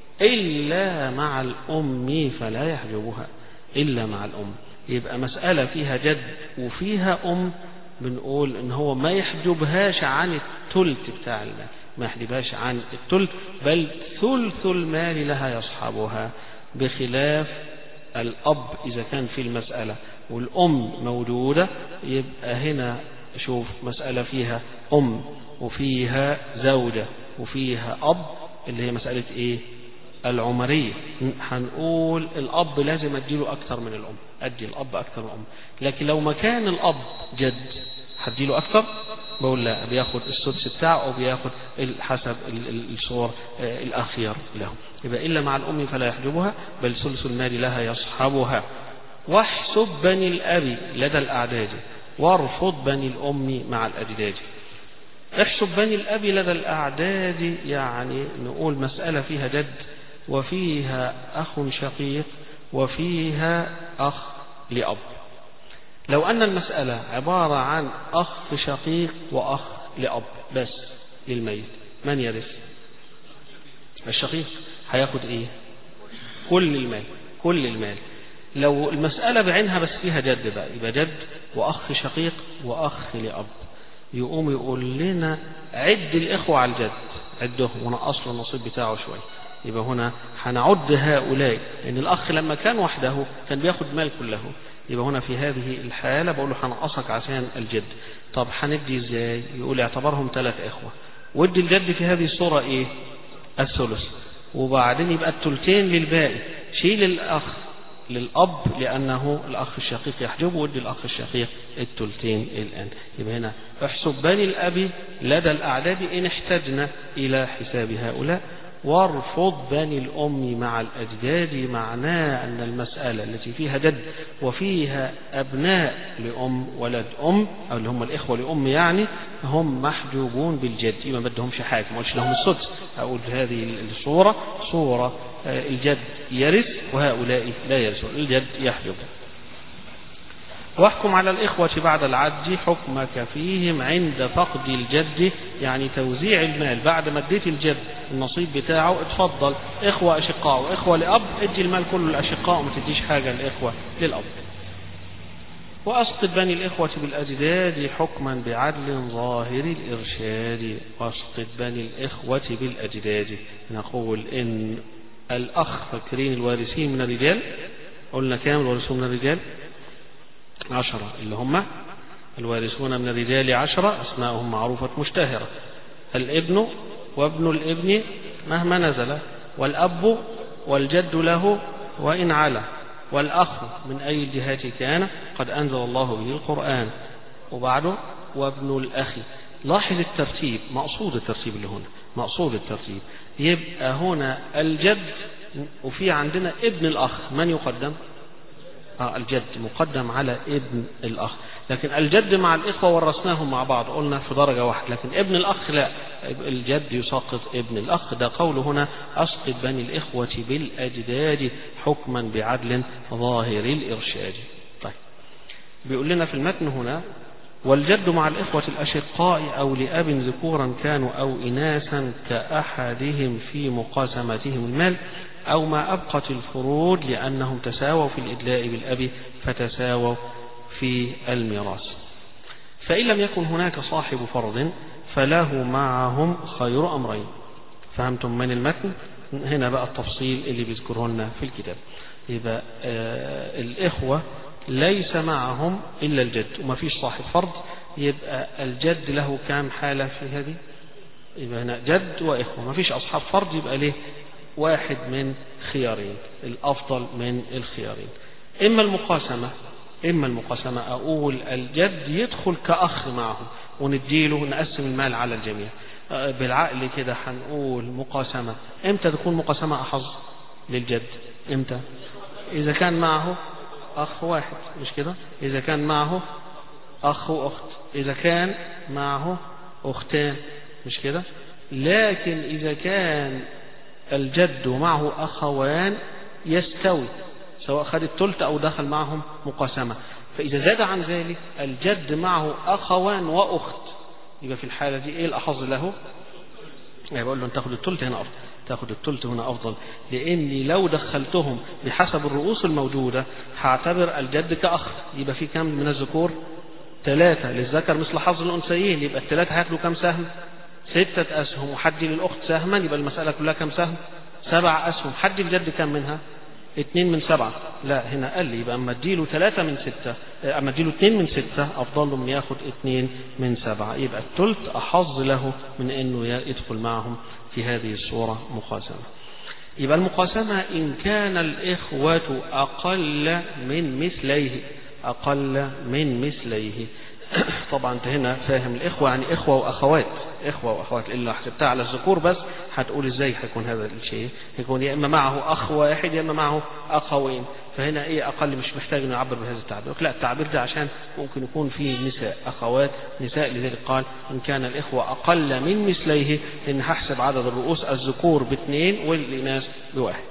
إلا مع الأم فلا يحجبها إلا مع الأم يبقى مسألة فيها جد وفيها أم بنقول إن هو ما يحجبهاش عن التلت بتاع المال ما يحجبهاش عن التلت بل ثلث المال لها يصحبها بخلاف الأب إذا كان في المسألة والأم موجودة يبقى هنا شوف مسألة فيها أم وفيها زوجة وفيها أب اللي هي مسألة إيه العمرية هنقول الأب لازم أديله أكثر من الأم أدي الأب أكثر من الأم لكن لو مكان الأب جد هديله أكثر بقول لا بياخد السدس بتاعه أو بياخد حسب الصور الأخير له يبقى إلا مع الأم فلا يحجبها بل ثلث المال لها يصحبها واحسب بني الأب لدى الأعداد وارفض بني الأم مع الأجداد احسب بني الأب لدى الأعداد يعني نقول مسألة فيها جد وفيها أخ شقيق وفيها أخ لأب لو أن المسألة عبارة عن أخ شقيق وأخ لأب بس للميت من يرث الشقيق هياخد إيه كل المال كل المال لو المسألة بعينها بس فيها جد بقى يبقى جد وأخ شقيق وأخ لأب يقوم يقول لنا عد الإخوة على الجد عدهم ونقص له النصيب بتاعه شوية يبقى هنا هنعد هؤلاء لأن الأخ لما كان وحده كان بياخد مال كله يبقى هنا في هذه الحالة بقول له هنقصك عشان الجد طب هندي ازاي يقول اعتبرهم ثلاث إخوة ودي الجد في هذه الصورة ايه الثلث وبعدين يبقى الثلثين للباقي شيل الأخ للأب لأنه الأخ الشقيق يحجبه ودي الأخ الشقيق الثلثين الآن يبقى هنا احسب بني الأب لدى الأعداد إن احتجنا إلى حساب هؤلاء وارفض بني الأم مع الأجداد معناه أن المسألة التي فيها جد وفيها أبناء لأم ولد أم أو اللي هم الإخوة لأم يعني هم محجوبون بالجد ما بدهمش حاجة ما قلتش لهم السدس أقول هذه الصورة صورة الجد يرث وهؤلاء لا يرثون الجد يحجب واحكم على الإخوة بعد العد حكمك فيهم عند فقد الجد يعني توزيع المال بعد ما اديت الجد النصيب بتاعه اتفضل إخوة أشقاء وإخوة لأب ادي المال كله للأشقاء وما تديش حاجة للإخوة للأب وأسقط بني الإخوة بالأجداد حكما بعدل ظاهر الإرشاد وأسقط بني الإخوة بالأجداد نقول إن الأخ فاكرين الوارثين من الرجال قلنا كام الوارثون من الرجال عشرة اللي هم الوارثون من الرجال عشرة أسماءهم معروفة مشتهرة الابن وابن الابن مهما نزل والأب والجد له وإن علا والأخ من أي الجهات كان قد أنزل الله به القرآن وبعده وابن الأخ لاحظ الترتيب مقصود الترتيب اللي هنا مقصود الترتيب يبقى هنا الجد وفي عندنا ابن الأخ من يقدم آه الجد مقدم على ابن الأخ لكن الجد مع الإخوة ورثناهم مع بعض قلنا في درجة واحدة لكن ابن الأخ لا الجد يسقط ابن الأخ ده قول هنا أسقط بني الإخوة بالأجداد حكما بعدل ظاهر الإرشاد طيب بيقول لنا في المتن هنا والجد مع الإخوة الأشقاء أو لأب ذكورا كانوا أو إناثا كأحدهم في مقاسمتهم المال أو ما أبقت الفروض لأنهم تساووا في الإدلاء بالأب فتساووا في الميراث فإن لم يكن هناك صاحب فرض فله معهم خير أمرين فهمتم من المتن هنا بقى التفصيل اللي بيذكره لنا في الكتاب يبقى آه الإخوة ليس معهم إلا الجد وما فيش صاحب فرض يبقى الجد له كام حالة في هذه يبقى هنا جد وإخوة ما فيش أصحاب فرض يبقى ليه واحد من خيارين الأفضل من الخيارين إما المقاسمة إما المقاسمة أقول الجد يدخل كأخ معه ونديله نقسم المال على الجميع بالعقل كده هنقول مقاسمة إمتى تكون مقاسمة أحظ للجد إمتى إذا كان معه أخ واحد مش كده إذا كان معه أخ وأخت إذا كان معه أختان مش كده لكن إذا كان الجد معه أخوان يستوي سواء خد التلت أو دخل معهم مقاسمة فإذا زاد عن ذلك الجد معه أخوان وأخت يبقى في الحالة دي إيه الأحظ له يعني بقول له أنت تاخد التلت هنا أفضل تاخد التلت هنا أفضل لأني لو دخلتهم بحسب الرؤوس الموجودة هعتبر الجد كأخ يبقى في كم من الذكور ثلاثة للذكر مثل حظ الأنثيين يبقى الثلاثة هياكلوا كم سهم ستة أسهم وحد للأخت سهما يبقى المسألة كلها كم سهم سبع أسهم حد الجد كم منها اتنين من سبعة لا هنا قال لي يبقى اما اديله ثلاثة من ستة اما اديله اتنين من ستة افضل له من ياخد اتنين من سبعة يبقى التلت احظ له من انه يدخل معهم في هذه الصورة مقاسمة يبقى المقاسمة ان كان الاخوة اقل من مثليه اقل من مثليه طبعا انت هنا فاهم الاخوة يعني اخوة واخوات اخوة واخوات الا حسبتها على الذكور بس هتقول ازاي هيكون هذا الشيء يكون يا اما معه اخ واحد يا اما معه اخوين فهنا ايه اقل مش محتاج انه يعبر بهذا التعبير لا التعبير ده عشان ممكن يكون فيه نساء اخوات نساء لذلك قال ان كان الاخوة اقل من مثليه ان هحسب عدد الرؤوس الذكور باثنين والاناث بواحد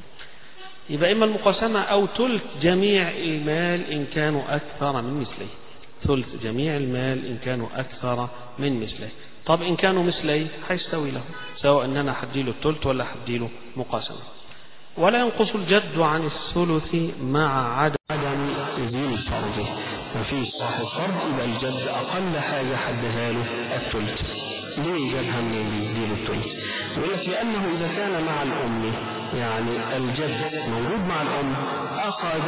يبقى اما المقاسمة او تلت جميع المال ان كانوا اكثر من مثليه ثلث جميع المال إن كانوا أكثر من مثله طب إن كانوا مثلي هيستوي له سواء أن أنا حديله الثلث ولا حديله مقاسمة ولا ينقص الجد عن الثلث مع عدم ذي الفرض ما فيش صاحب فرض يبقى الجد أقل حاجة حدها له الثلث ليه جابها من دي الثلث يقول لك لأنه إذا كان مع الأم يعني الجد موجود مع الأم أخذ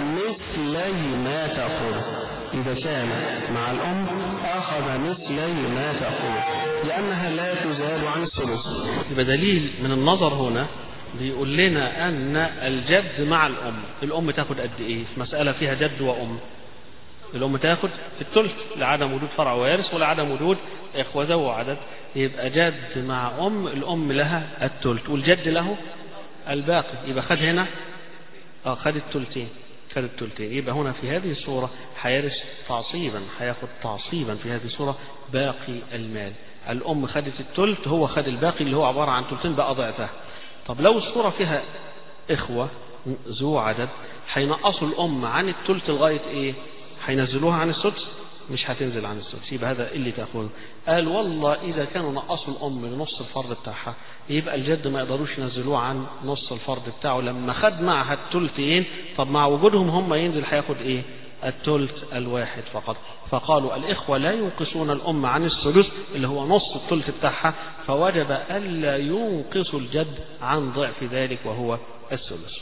مثلي ما تأخذ إذا كان مع الأم أخذ مثلي ما تأخذ لأنها لا تزال عن الثلث يبقى دليل من النظر هنا بيقول لنا أن الجد مع الأم الأم تاخد قد إيه في مسألة فيها جد وأم الأم تاخد في الثلث لعدم وجود فرع وارث ولعدم وجود إخوة ذو عدد يبقى جد مع أم الأم لها الثلث والجد له الباقي يبقى خد هنا اه خد الثلثين خد الثلثين يبقى هنا في هذه الصورة هيرث تعصيبا هياخد تعصيبا في هذه الصورة باقي المال الأم خدت الثلث هو خد الباقي اللي هو عبارة عن ثلثين بقى ضعفها طب لو الصورة فيها إخوة ذو عدد هينقصوا الأم عن الثلث لغاية إيه؟ هينزلوها عن السدس مش هتنزل عن السدس يبقى هذا اللي تاخذه قال والله إذا كانوا نقصوا الأم لنص الفرض بتاعها يبقى الجد ما يقدروش ينزلوه عن نص الفرض بتاعه لما خد معها الثلثين طب مع وجودهم هم ينزل هياخد إيه؟ الثلث الواحد فقط فقالوا الإخوة لا ينقصون الأم عن الثلث اللي هو نص الثلث بتاعها فوجب ألا ينقص الجد عن ضعف ذلك وهو الثلث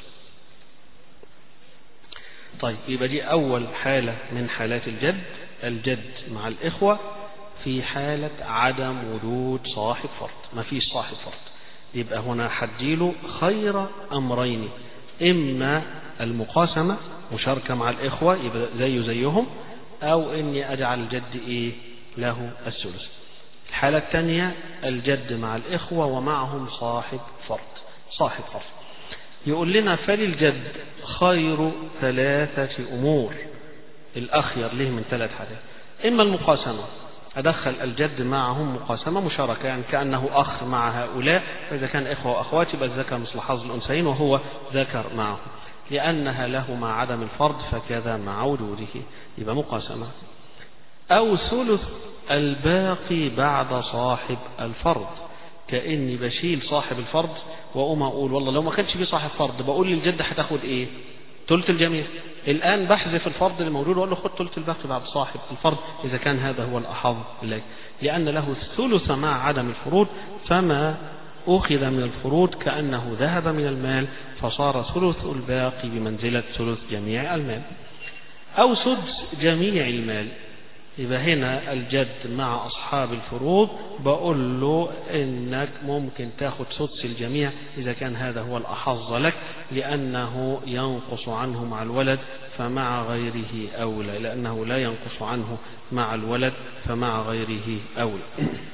طيب يبقى دي أول حالة من حالات الجد الجد مع الإخوة في حالة عدم وجود صاحب فرض ما فيش صاحب فرض يبقى هنا حديله خير أمرين إما المقاسمة مشاركة مع الإخوة يبقى زيه زيهم أو إني أجعل الجد إيه له الثلث الحالة الثانية الجد مع الإخوة ومعهم صاحب فرض صاحب فرض يقول لنا فللجد خير ثلاثة أمور الأخير له من ثلاث حاجات إما المقاسمة أدخل الجد معهم مقاسمة مشاركة يعني كأنه أخ مع هؤلاء فإذا كان إخوة وأخوات يبقى الذكر مثل حظ الأنثيين وهو ذكر معهم لأنها له مع عدم الفرض فكذا مع وجوده يبقى مقاسمة أو ثلث الباقي بعد صاحب الفرض كأني بشيل صاحب الفرض وأقوم أقول والله لو ما كانش في صاحب فرض بقول للجد هتاخد إيه؟ ثلث الجميع الآن بحذف الفرض اللي موجود وأقول له خد ثلث الباقي بعد صاحب الفرض إذا كان هذا هو الأحظ لك لأن له الثلث مع عدم الفروض فما أخذ من الفروض كأنه ذهب من المال فصار ثلث الباقي بمنزلة ثلث جميع المال أو سدس جميع المال يبقى هنا الجد مع أصحاب الفروض بقول له إنك ممكن تاخد سدس الجميع إذا كان هذا هو الأحظ لك لأنه ينقص عنه مع الولد فمع غيره أولى لأنه لا ينقص عنه مع الولد فمع غيره أولى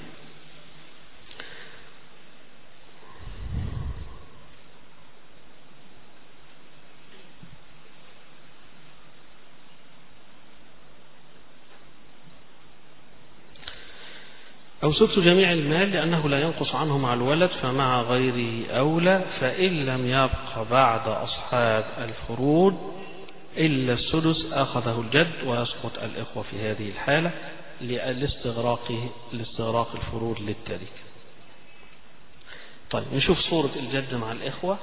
أو سدس جميع المال لأنه لا ينقص عنه مع الولد فمع غيره أولى فإن لم يبق بعد أصحاب الفروض إلا السدس أخذه الجد ويسقط الإخوة في هذه الحالة لاستغراقه لاستغراق الفروض للتاريخ طيب نشوف صورة الجد مع الإخوة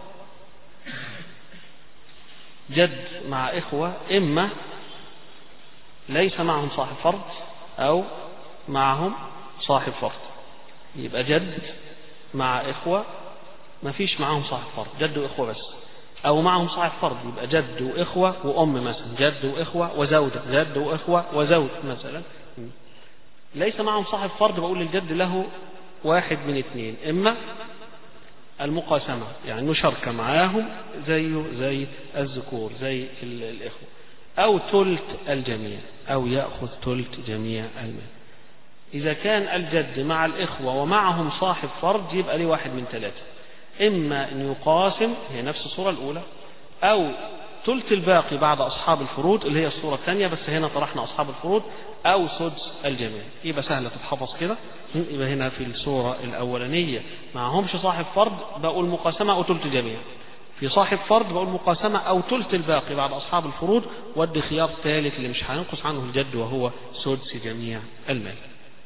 جد مع إخوة إما ليس معهم صاحب فرض أو معهم صاحب فرض يبقى جد مع إخوة ما فيش معاهم صاحب فرض جد وإخوة بس أو معهم صاحب فرض يبقى جد وإخوة وأم مثلا جد وإخوة وزوجة جد وإخوة وزوج مثلا ليس معهم صاحب فرض بقول للجد له واحد من اثنين إما المقاسمة يعني مشاركة معاهم زيه زي الذكور زي الإخوة أو ثلث الجميع أو يأخذ ثلث جميع المال إذا كان الجد مع الإخوة ومعهم صاحب فرض يبقى ليه واحد من ثلاثة إما أن يقاسم هي نفس الصورة الأولى أو ثلث الباقي بعد أصحاب الفروض اللي هي الصورة الثانية بس هنا طرحنا أصحاب الفروض أو سدس الجميع يبقى سهلة تتحفظ كده يبقى هنا في الصورة الأولانية معهمش صاحب فرض بقول مقاسمة أو ثلث الجميع في صاحب فرض بقول مقاسمة أو ثلث الباقي بعد أصحاب الفروض ودي خيار ثالث اللي مش هينقص عنه الجد وهو سدس جميع المال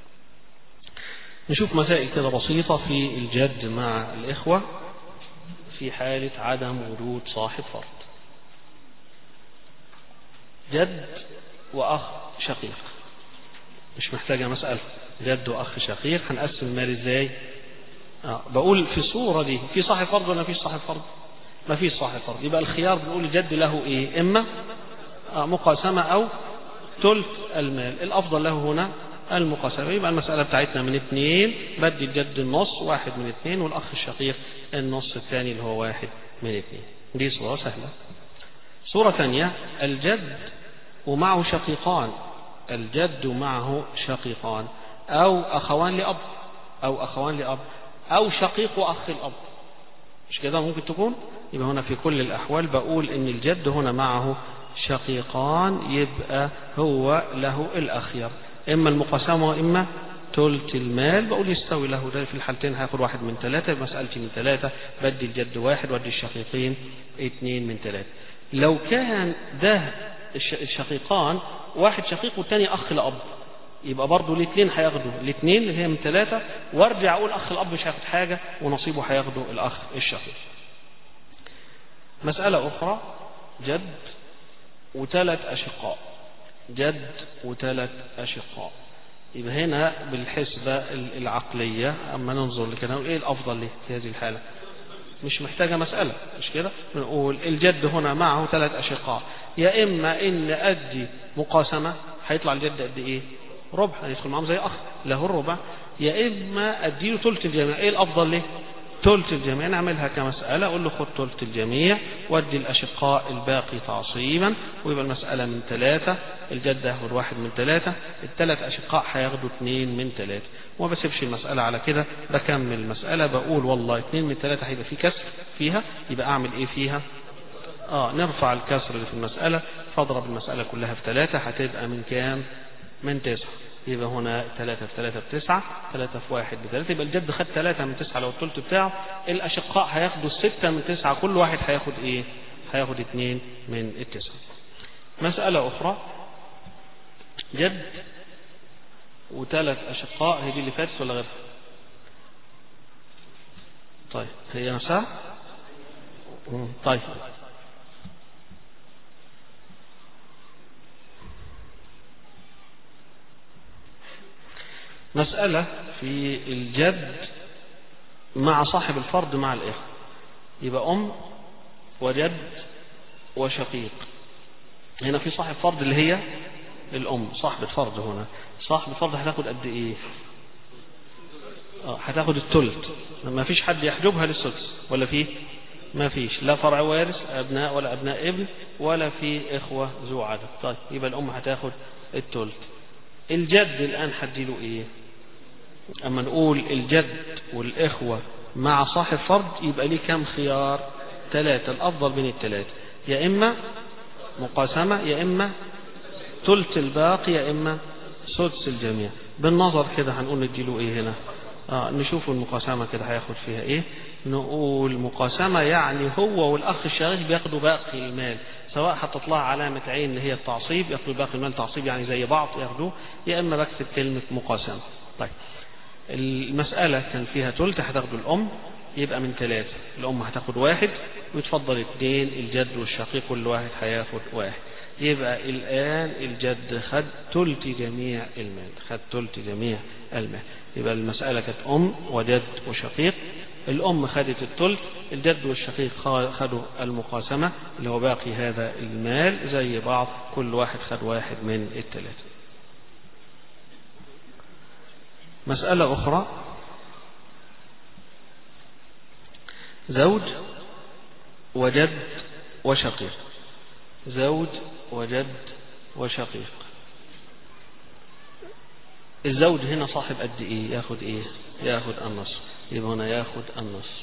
نشوف مسائل كده بسيطة في الجد مع الإخوة في حالة عدم وجود صاحب فرض جد وأخ شقيق مش محتاجة مسألة جد وأخ شقيق هنقسم المال إزاي آه بقول في الصورة دي في صاحب فرض ولا فيش صاحب فرض ما فيش صاحب فرض يبقى الخيار بنقول الجد له إيه إما آه مقاسمة أو ثلث المال الأفضل له هنا المقاسمة يبقى المسألة بتاعتنا من اثنين بدي الجد النص واحد من اثنين والأخ الشقيق النص الثاني اللي هو واحد من اثنين دي صورة سهلة صورة ثانية الجد ومعه شقيقان الجد معه شقيقان أو أخوان لأب أو أخوان لأب أو شقيق وأخ الأب مش كده ممكن تكون يبقى هنا في كل الأحوال بقول إن الجد هنا معه شقيقان يبقى هو له الأخير إما المقاسمة وإما ثلث المال بقول يستوي له ده في الحالتين هياخد واحد من ثلاثة مسألتي من ثلاثة بدي الجد واحد ودي الشقيقين اثنين من ثلاثة لو كان ده الشقيقان واحد شقيق والتاني أخ لأب يبقى برضه الاثنين هياخدوا الاثنين اللي هي من ثلاثة وارجع أقول أخ الأب مش هياخد حاجة ونصيبه هياخده الأخ الشقيق مسألة أخرى جد وثلاث أشقاء جد وثلاث أشقاء يبقى هنا بالحسبة العقلية أما ننظر لكده إيه الأفضل ليه في هذه الحالة مش محتاجة مسألة مش كده بنقول الجد هنا معه ثلاث أشقاء يا إما إن أدي مقاسمة هيطلع الجد قد إيه ربع هيدخل معاهم زي أخ له الربع يا إما أديله ثلث الجميع إيه الأفضل ليه تلت الجميع نعملها كمسألة أقول له خد تلت الجميع وادي الأشقاء الباقي تعصيبا ويبقى المسألة من ثلاثة الجد هياخد واحد من ثلاثة الثلاث أشقاء هياخدوا اثنين من ثلاثة وما بسيبش المسألة على كده بكمل المسألة بقول والله اثنين من ثلاثة هيبقى في كسر فيها يبقى أعمل إيه فيها آه نرفع الكسر اللي في المسألة فاضرب المسألة كلها في ثلاثة هتبقى من كام من تسعة يبقى هنا ثلاثة في ثلاثة بتسعة ثلاثة في واحد بثلاثة يبقى الجد خد ثلاثة من تسعة لو الثلث بتاعه الأشقاء هياخدوا الستة من تسعة كل واحد هياخد إيه؟ هياخد اثنين من التسعة. مسألة أخرى جد وثلاث أشقاء هي دي اللي فاتت ولا غيرها؟ طيب هي نفسها؟ طيب مسألة في الجد مع صاحب الفرد مع الإخوة يبقى أم وجد وشقيق هنا في صاحب فرد اللي هي الأم صاحبة فرد هنا صاحب الفرد هتاخد قد إيه آه هتاخد الثلث ما فيش حد يحجبها للسدس ولا فيه ما فيش لا فرع وارث أبناء ولا أبناء ابن ولا في إخوة ذو عدد طيب يبقى الأم هتاخد الثلث الجد الآن هديله إيه أما نقول الجد والإخوة مع صاحب فرد يبقى ليه كم خيار ثلاثة الأفضل من الثلاثة يا إما مقاسمة يا إما ثلث الباقي يا إما سدس الجميع بالنظر كده هنقول نديله إيه هنا آه نشوف المقاسمة كده هياخد فيها إيه نقول مقاسمة يعني هو والأخ الشريك بياخدوا باقي المال سواء هتطلع علامة عين اللي هي التعصيب ياخدوا باقي المال تعصيب يعني زي بعض ياخدوه يا إما بكتب كلمة مقاسمة طيب المسألة كان فيها تلت هتاخدوا الأم يبقى من ثلاثة الأم هتاخد واحد ويتفضل اثنين الجد والشقيق كل واحد هياخد واحد يبقى الآن الجد خد تلت جميع المال خد تلت جميع المال يبقى المسألة كانت أم وجد وشقيق الأم خدت التلت الجد والشقيق خدوا المقاسمة اللي هو باقي هذا المال زي بعض كل واحد خد واحد من الثلاثة مسألة أخرى زوج وجد وشقيق زوج وجد وشقيق الزوج هنا صاحب قد ايه ياخد ايه ياخد النصف يبقى هنا ياخد النصف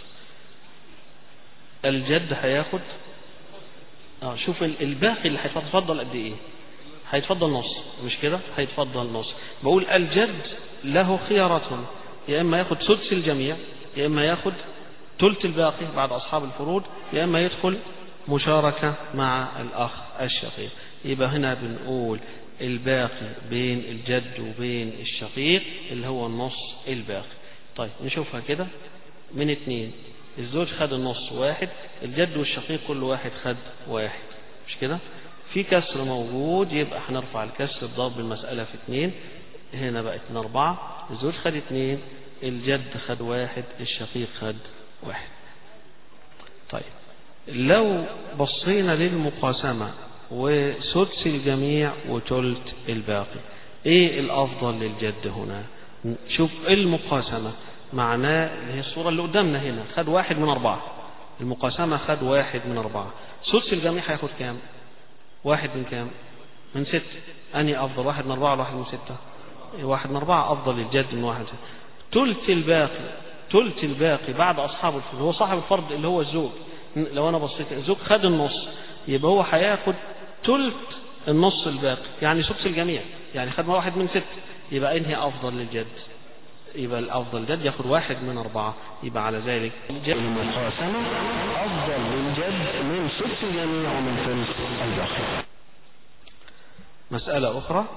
الجد هياخد اه شوف الباقي اللي هيتفضل قد ايه هيتفضل نص مش كده هيتفضل نص بقول الجد له خياراتهم يا اما ياخد سدس الجميع يا اما ياخد ثلث الباقي بعد اصحاب الفروض يا اما يدخل مشاركة مع الأخ الشقيق يبقى هنا بنقول الباقي بين الجد وبين الشقيق اللي هو النص الباقي طيب نشوفها كده من اتنين الزوج خد النص واحد الجد والشقيق كل واحد خد واحد مش كده في كسر موجود يبقى هنرفع الكسر بضرب المسألة في اتنين هنا بقت من أربعة الزوج خد اتنين الجد خد واحد الشقيق خد واحد طيب لو بصينا للمقاسمة وسدس الجميع وتلت الباقي ايه الافضل للجد هنا شوف المقاسمة معناه اللي هي الصورة اللي قدامنا هنا خد واحد من أربعة المقاسمة خد واحد من أربعة سدس الجميع هياخد كام واحد من كام من ست أني أفضل واحد من أربعة ولا واحد من ستة واحد من أربعة أفضل للجد من واحد من ستة تلت الباقي تلت الباقي بعد أصحاب الفرد هو صاحب الفرد اللي هو الزوج لو أنا بصيت الزوج خد النص يبقى هو هياخد تلت النص الباقي يعني سدس الجميع يعني خد واحد من ست يبقى انهي أفضل للجد يبقى الأفضل جد ياخد واحد من أربعة يبقى على ذلك المقاسمة أفضل للجد من سدس الجميع ومن ثلث الباقي مسألة أخرى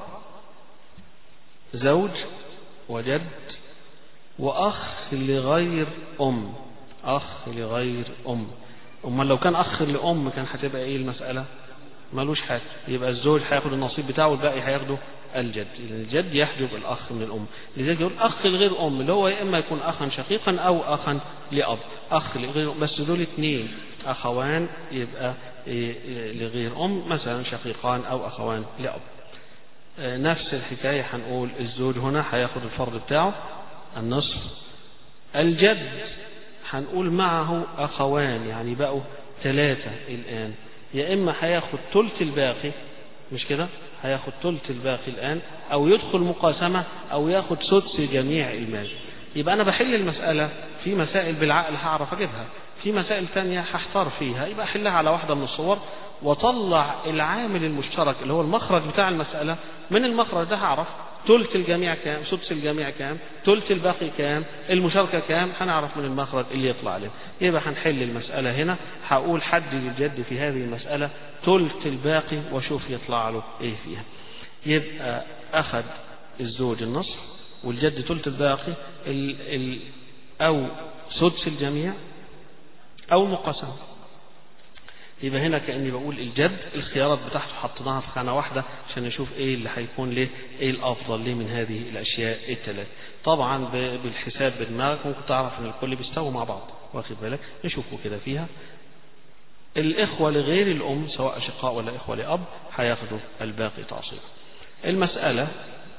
زوج وجد وأخ لغير أم أخ لغير أم أمال لو كان أخ لأم كان هتبقى إيه المسألة ملوش حاجة يبقى الزوج هياخد النصيب بتاعه والباقي هياخده الجد لأن الجد يحجب الأخ من الأم لذلك يقول أخ لغير أم اللي هو يا إما يكون أخا شقيقا أو أخا لأب أخ لغير بس دول اثنين أخوان يبقى لغير أم مثلا شقيقان أو أخوان لأب نفس الحكاية هنقول الزوج هنا هياخد الفرض بتاعه النصف الجد هنقول معه أخوان يعني بقوا ثلاثة الآن يا إما هياخد ثلث الباقي مش كده هياخد ثلث الباقي الآن أو يدخل مقاسمة أو ياخد سدس جميع المال يبقى أنا بحل المسألة في مسائل بالعقل هعرف أجيبها في مسائل تانية هحتار فيها يبقى أحلها على واحدة من الصور وطلع العامل المشترك اللي هو المخرج بتاع المسألة من المخرج ده هعرف ثلث الجميع كام سدس الجميع كام ثلث الباقي كام المشاركة كام هنعرف من المخرج اللي يطلع عليه يبقى هنحل المسألة هنا هقول حد للجد في هذه المسألة ثلث الباقي وشوف يطلع له ايه فيها يبقى أخذ الزوج النصف والجد ثلث الباقي ال ال أو سدس الجميع أو المقاسمة يبقى هنا كأني بقول الجد الخيارات بتاعته حطيناها في خانة واحدة عشان نشوف ايه اللي هيكون ليه ايه الافضل ليه من هذه الاشياء الثلاث طبعا بالحساب بدماغك ممكن تعرف ان الكل بيستووا مع بعض واخد بالك نشوفه كده فيها الإخوة لغير الأم سواء أشقاء ولا إخوة لأب هياخدوا الباقي تعصيب المسألة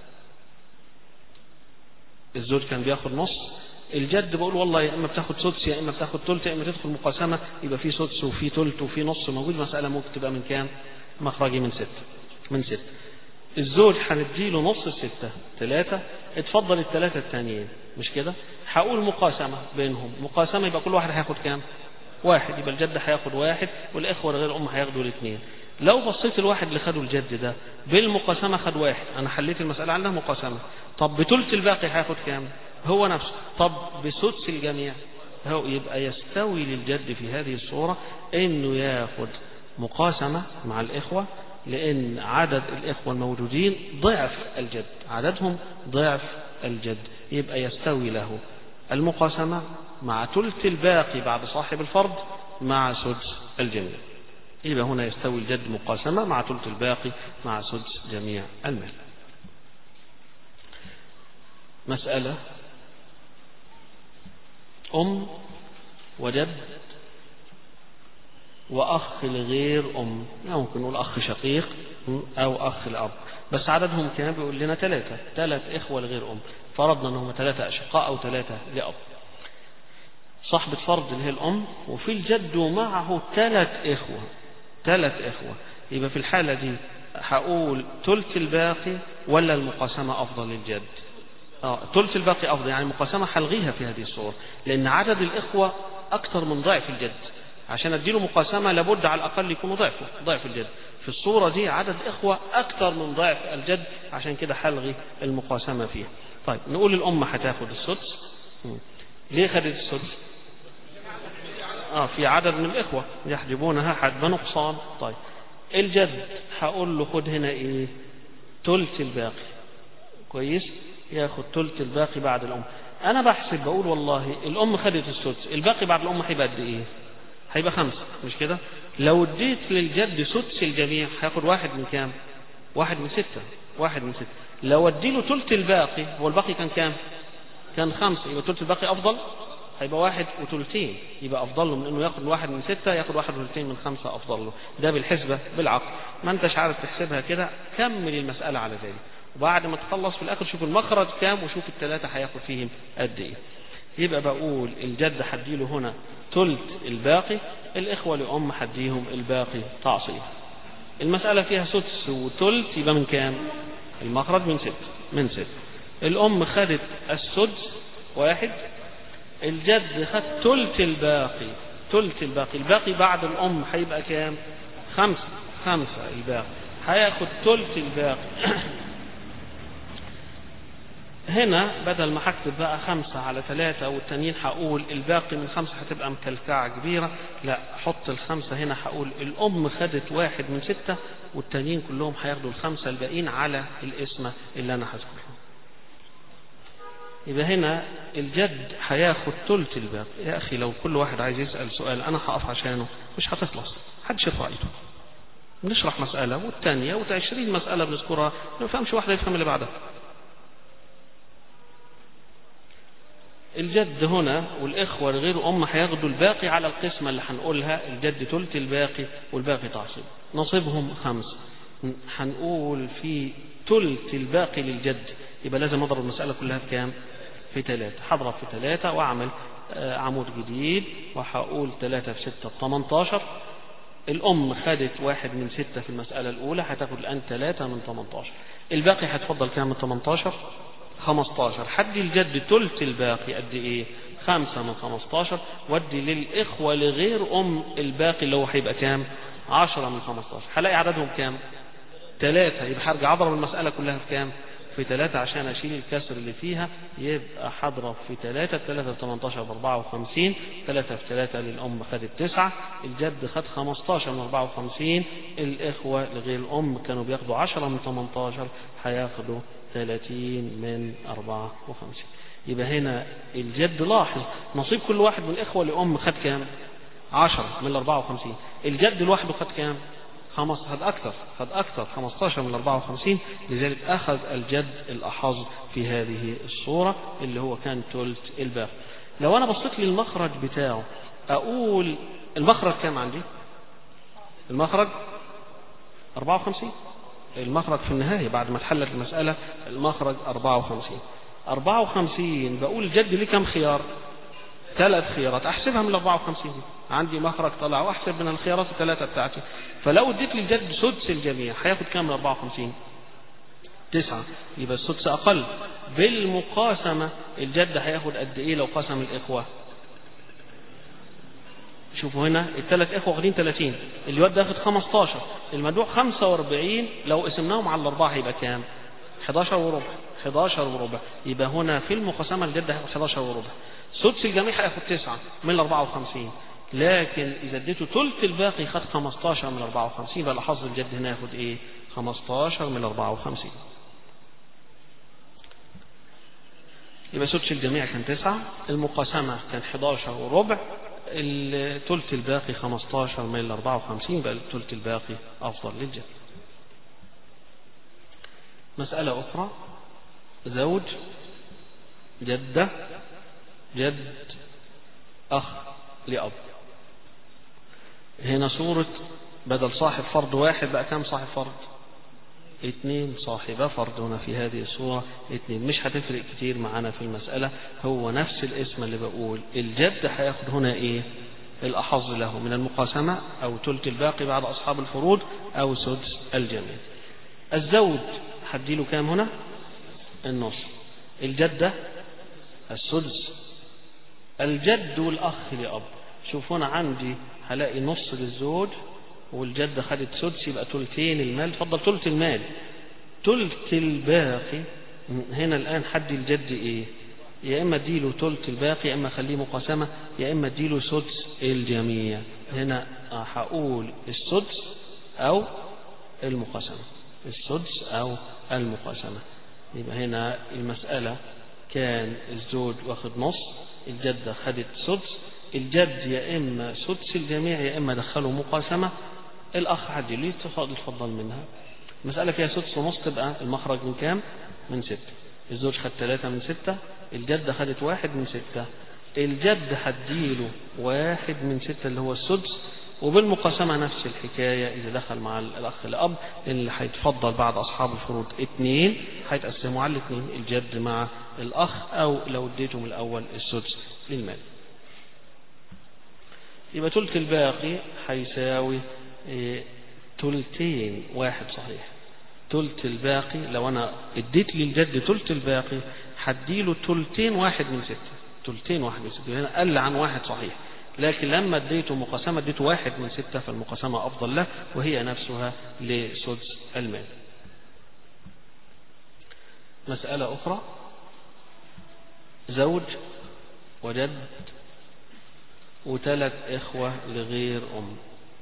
الزوج كان بياخد نص الجد بقول والله يا اما بتاخد سدس يا اما بتاخد ثلث يا اما تدخل مقاسمه يبقى في سدس وفي ثلث وفي نص موجود مساله ممكن تبقى من كام؟ مخرجي من ستة من ستة الزوج هنديله نص الستة ثلاثة اتفضل الثلاثة التانيين مش كده؟ هقول مقاسمة بينهم مقاسمة يبقى كل واحد هياخد كام؟ واحد يبقى الجد هياخد واحد والإخوة غير الأم هياخدوا الاثنين لو بصيت الواحد اللي خده الجد ده بالمقاسمة خد واحد أنا حليت المسألة عندها مقاسمة طب بثلث الباقي هياخد كام؟ هو نفسه طب بسدس الجميع هو يبقى يستوي للجد في هذه الصورة انه ياخد مقاسمة مع الإخوة لأن عدد الإخوة الموجودين ضعف الجد عددهم ضعف الجد يبقى يستوي له المقاسمة مع ثلث الباقي بعد صاحب الفرض مع سدس الجميع يبقى هنا يستوي الجد مقاسمة مع ثلث الباقي مع سدس جميع المال مسألة أم وجد وأخ لغير أم يعني ممكن نقول أخ شقيق أو أخ الأب بس عددهم كان بيقول لنا ثلاثة ثلاث إخوة لغير أم فرضنا أنهم ثلاثة أشقاء أو ثلاثة لأب صاحبة فرض اللي هي الأم وفي الجد معه ثلاث إخوة ثلاث إخوة يبقى في الحالة دي هقول ثلث الباقي ولا المقاسمة أفضل للجد اه ثلث الباقي أفضل يعني المقاسمة حلغيها في هذه الصور لأن عدد الإخوة أكثر من ضعف الجد عشان أديله مقاسمة لابد على الأقل يكونوا ضعفه ضعف الجد في الصورة دي عدد إخوة أكثر من ضعف الجد عشان كده حلغي المقاسمة فيها طيب نقول الأم هتاخد السدس ليه خدت السدس اه في عدد من الإخوة يحجبونها حجب نقصان طيب الجد هقول له خد هنا ايه ثلث الباقي كويس ياخد ثلث الباقي بعد الأم أنا بحسب بقول والله الأم خدت السدس الباقي بعد الأم هيبقى قد إيه؟ هيبقى خمسة مش كده؟ لو اديت للجد سدس الجميع هياخد واحد من كام؟ واحد من ستة واحد من ستة لو اديله ثلث الباقي هو الباقي كان كام؟ كان خمسة يبقى ثلث الباقي أفضل هيبقى واحد وثلثين يبقى أفضل له من إنه ياخد واحد من ستة ياخد واحد وثلثين من خمسة أفضل له ده بالحسبة بالعقل ما أنتش عارف تحسبها كده كمل المسألة على ذلك وبعد ما تخلص في الآخر شوف المخرج كام وشوف الثلاثة هياخد فيهم قد إيه يبقى بقول الجد هديله هنا ثلث الباقي الإخوة لأم هديهم الباقي تعصيب المسألة فيها سدس وثلث يبقى من كام المخرج من ست من ست الأم خدت السدس واحد الجد خد ثلث الباقي ثلث الباقي الباقي بعد الأم هيبقى كام خمسة خمسة الباقي هياخد ثلث الباقي هنا بدل ما هكتب بقى خمسة على ثلاثة والتانيين هقول الباقي من خمسة هتبقى مكلكعة كبيرة لا حط الخمسة هنا هقول الأم خدت واحد من ستة والتانيين كلهم هياخدوا الخمسة الباقيين على الاسم اللي أنا هذكره يبقى هنا الجد هياخد ثلث الباقي يا أخي لو كل واحد عايز يسأل سؤال أنا هقف عشانه مش هتخلص محدش يرفع ايده بنشرح مسألة والتانية وعشرين مسألة بنذكرها ما يفهمش واحدة يفهم اللي بعدها الجد هنا والإخوة غير أم هياخدوا الباقي على القسمة اللي هنقولها الجد ثلث الباقي والباقي تعصيب نصيبهم خمسة هنقول في ثلث الباقي للجد يبقى لازم أضرب المسألة كلها بكام في ثلاثة هضرب في ثلاثة وأعمل آه، عمود جديد وهقول ثلاثة في ستة 18 الأم خدت واحد من ستة في المسألة الأولى هتاخد الآن ثلاثة من 18 الباقي هتفضل كام من 18 15 حد الجد تلت الباقي قد إيه خمسة من 15 ودي للإخوة لغير أم الباقي اللي هو هيبقى كام 10 من 15 هلاقي عددهم كام ثلاثة يبقى هرجع أضرب المسألة كلها في كام في ثلاثة عشان أشيل الكسر اللي فيها يبقى هضرب في ثلاثة ثلاثة في 18 ب 54 ثلاثة في ثلاثة للأم خدت تسعة الجد خد 15 من 54 الإخوة لغير الأم كانوا بياخدوا 10 من 18 هياخدوا 30 من 54 يبقى هنا الجد لاحظ نصيب كل واحد من الإخوة لأم خد كام 10 من 54 الجد لوحده خد كام خمس خد أكثر خد أكثر 15 من 54 لذلك أخذ الجد الأحظ في هذه الصورة اللي هو كان تلت الباقي لو أنا بصيت للمخرج بتاعه أقول المخرج كام عندي المخرج 54 المخرج في النهاية بعد ما اتحلت المسألة المخرج 54 54 بقول الجد ليه كم خيار ثلاث خيارات احسبها من 54 دي عندي مخرج طلع واحسب من الخيارات الثلاثه بتاعتي فلو اديت للجد سدس الجميع هياخد كام من 54 تسعة يبقى السدس أقل بالمقاسمة الجد هياخد قد إيه لو قسم الإخوة شوفوا هنا الثلاث إخوة واخدين 30 الواد ده ياخد 15 المدوع 45 لو قسمناهم على الأربعة هيبقى كام 11 وربع 11 وربع يبقى هنا في المقاسمة الجد هياخد 11 وربع سدس الجميع هياخد 9 من ال 54 لكن إذا اديته ثلث الباقي خد 15 من 54 يبقى حظ الجد هنا ياخد إيه 15 من 54 يبقى سدس الجميع كان 9 المقاسمة كان 11 وربع الثلث الباقي 15 من ال 54 يبقى الثلث الباقي أفضل للجد مسألة أخرى زوج جدة جد أخ لأب هنا صورة بدل صاحب فرد واحد بقى كم صاحب فرد اثنين صاحبة فرد هنا في هذه الصورة اثنين مش هتفرق كتير معانا في المسألة هو نفس الاسم اللي بقول الجد هياخد هنا ايه الأحظ له من المقاسمة أو تلك الباقي بعد أصحاب الفروض أو سدس الجميع الزوج هديله كام هنا النص الجدة السدس الجد والأخ لأب شوفوا أنا عندي هلاقي نص للزوج والجدة خدت سدس يبقى تلتين المال تفضل تلت المال تلت الباقي هنا الآن حد الجد إيه يا إما اديله تلت الباقي يا إما خليه مقاسمة يا إما اديله سدس الجميع هنا هقول السدس أو المقاسمة السدس أو المقاسمة يبقى هنا المسألة كان الزوج واخد نص الجدة خدت سدس الجد يا إما سدس الجميع يا إما دخلوا مقاسمة الأخ عدي ليه تفضل منها مسألة فيها سدس ونص تبقى المخرج من كام من ستة الزوج خد ثلاثة من ستة الجدة خدت واحد من ستة الجد هديله واحد من ستة اللي هو السدس وبالمقاسمة نفس الحكاية إذا دخل مع الأخ الأب اللي هيتفضل بعد أصحاب الفروض اثنين هيتقسموا على الاثنين الجد مع الأخ أو لو اديتهم الأول السدس للمال يبقى تلت الباقي هيساوي إيه تلتين واحد صحيح تلت الباقي لو أنا اديت للجد تلت الباقي هديله تلتين واحد من ستة تلتين واحد من ستة هنا قل عن واحد صحيح لكن لما اديته مقاسمة اديته واحد من ستة فالمقاسمة أفضل له وهي نفسها لسدس المال مسألة أخرى زوج وجد وثلاث إخوة لغير أم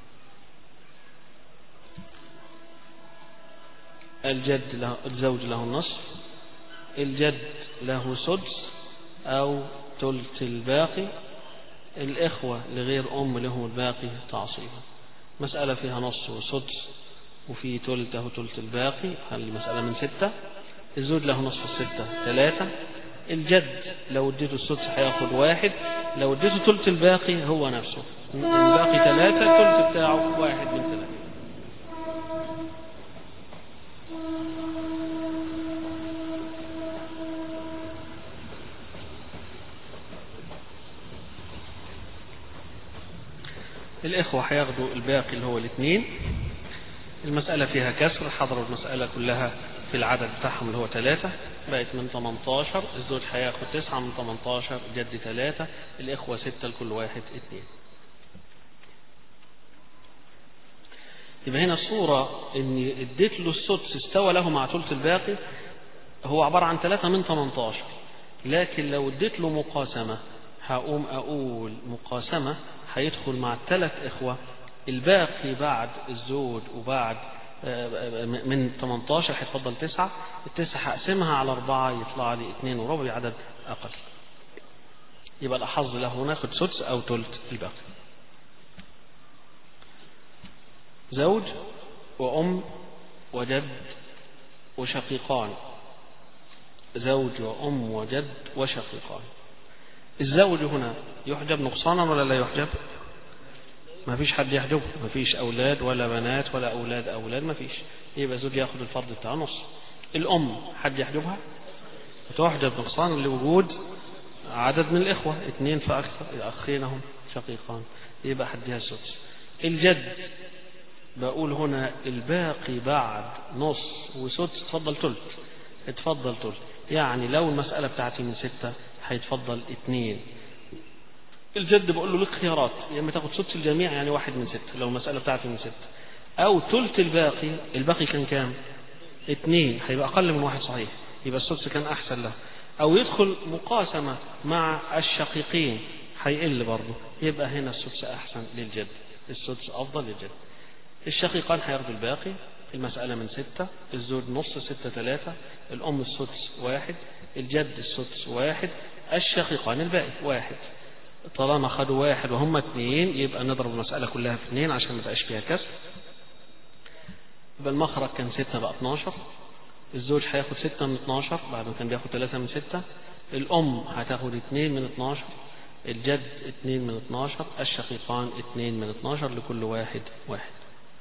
الجد له الزوج له النصف الجد له سدس أو ثلث الباقي الإخوة لغير أم لهم الباقي تعصيبا مسألة فيها نص وسدس وفي ثلث له ثلث الباقي هل المسألة من ستة الزوج له نصف الستة ثلاثة الجد لو اديته السدس هياخد واحد لو اديته ثلث الباقي هو نفسه الباقي ثلاثة الثلث بتاعه واحد من ثلاثة الإخوة هياخدوا الباقي اللي هو الاثنين المسألة فيها كسر حضروا المسألة كلها في العدد بتاعهم اللي هو ثلاثة بقت من 18 الزوج هياخد تسعة من 18 جد ثلاثة الإخوة ستة لكل واحد اثنين يبقى هنا الصورة إن اديت له السدس استوى له مع ثلث الباقي هو عبارة عن ثلاثة من 18 لكن لو اديت له مقاسمة هقوم أقول مقاسمة هيدخل مع الثلاث إخوة الباقي بعد الزوج وبعد من 18 هيتفضل تسعة التسعة هقسمها على أربعة يطلع لي اثنين وربع عدد أقل يبقى الأحظ له ناخد سدس أو ثلث الباقي زوج وأم وجد وشقيقان زوج وأم وجد وشقيقان الزوج هنا يحجب نقصانا ولا لا يحجب ما فيش حد يحجبه ما فيش أولاد ولا بنات ولا أولاد أولاد ما فيش يبقى زوج ياخد الفرض بتاع نص الأم حد يحجبها تحجب نقصان لوجود عدد من الإخوة اثنين فأكثر أخين هم شقيقان يبقى حدها السدس الجد بقول هنا الباقي بعد نص وسدس اتفضل تلت اتفضل تلت يعني لو المسألة بتاعتي من ستة هيتفضل اثنين الجد بقول له لك خيارات يا اما تاخد سدس الجميع يعني واحد من ستة لو المسألة بتاعتي من ستة أو تلت الباقي الباقي كان كام؟ اثنين هيبقى أقل من واحد صحيح يبقى السدس كان أحسن له أو يدخل مقاسمة مع الشقيقين هيقل برضه يبقى هنا السدس أحسن للجد السدس أفضل للجد الشقيقان هياخدوا الباقي المسألة من ستة الزوج نص ستة ثلاثة الأم السدس واحد الجد السدس واحد الشقيقان الباقي واحد طالما خدوا واحد وهم اثنين يبقى نضرب المسألة كلها في اثنين عشان ما تبقاش فيها كسر يبقى المخرج كان ستة بقى 12 الزوج هياخد ستة من 12 بعد ما كان بياخد ثلاثة من ستة الأم هتاخد اثنين من 12 الجد اثنين من 12 الشقيقان اثنين من 12 لكل واحد واحد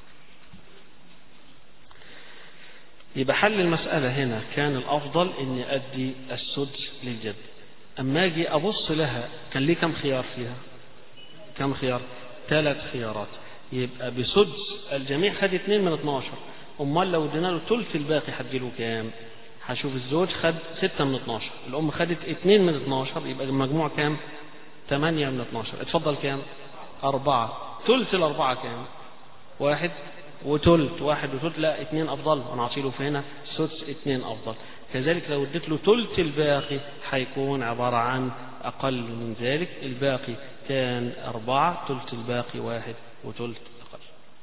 يبقى حل المسألة هنا كان الأفضل إني أدي السدس للجد أما أجي أبص لها كان ليه كم خيار فيها كم خيار ثلاث خيارات يبقى بسدس الجميع خد اثنين من 12 أمال لو ادينا له ثلث الباقي هتجيله كام هشوف الزوج خد ستة من 12 الأم خدت اثنين من 12 يبقى المجموع كام ثمانية من 12 اتفضل كام أربعة ثلث الأربعة كام واحد وتلت واحد وتلت لا اثنين أفضل أنا أعطيله في هنا سدس اثنين أفضل كذلك لو اديت له تلت الباقي هيكون عبارة عن أقل من ذلك الباقي كان أربعة تلت الباقي واحد وتلت أقل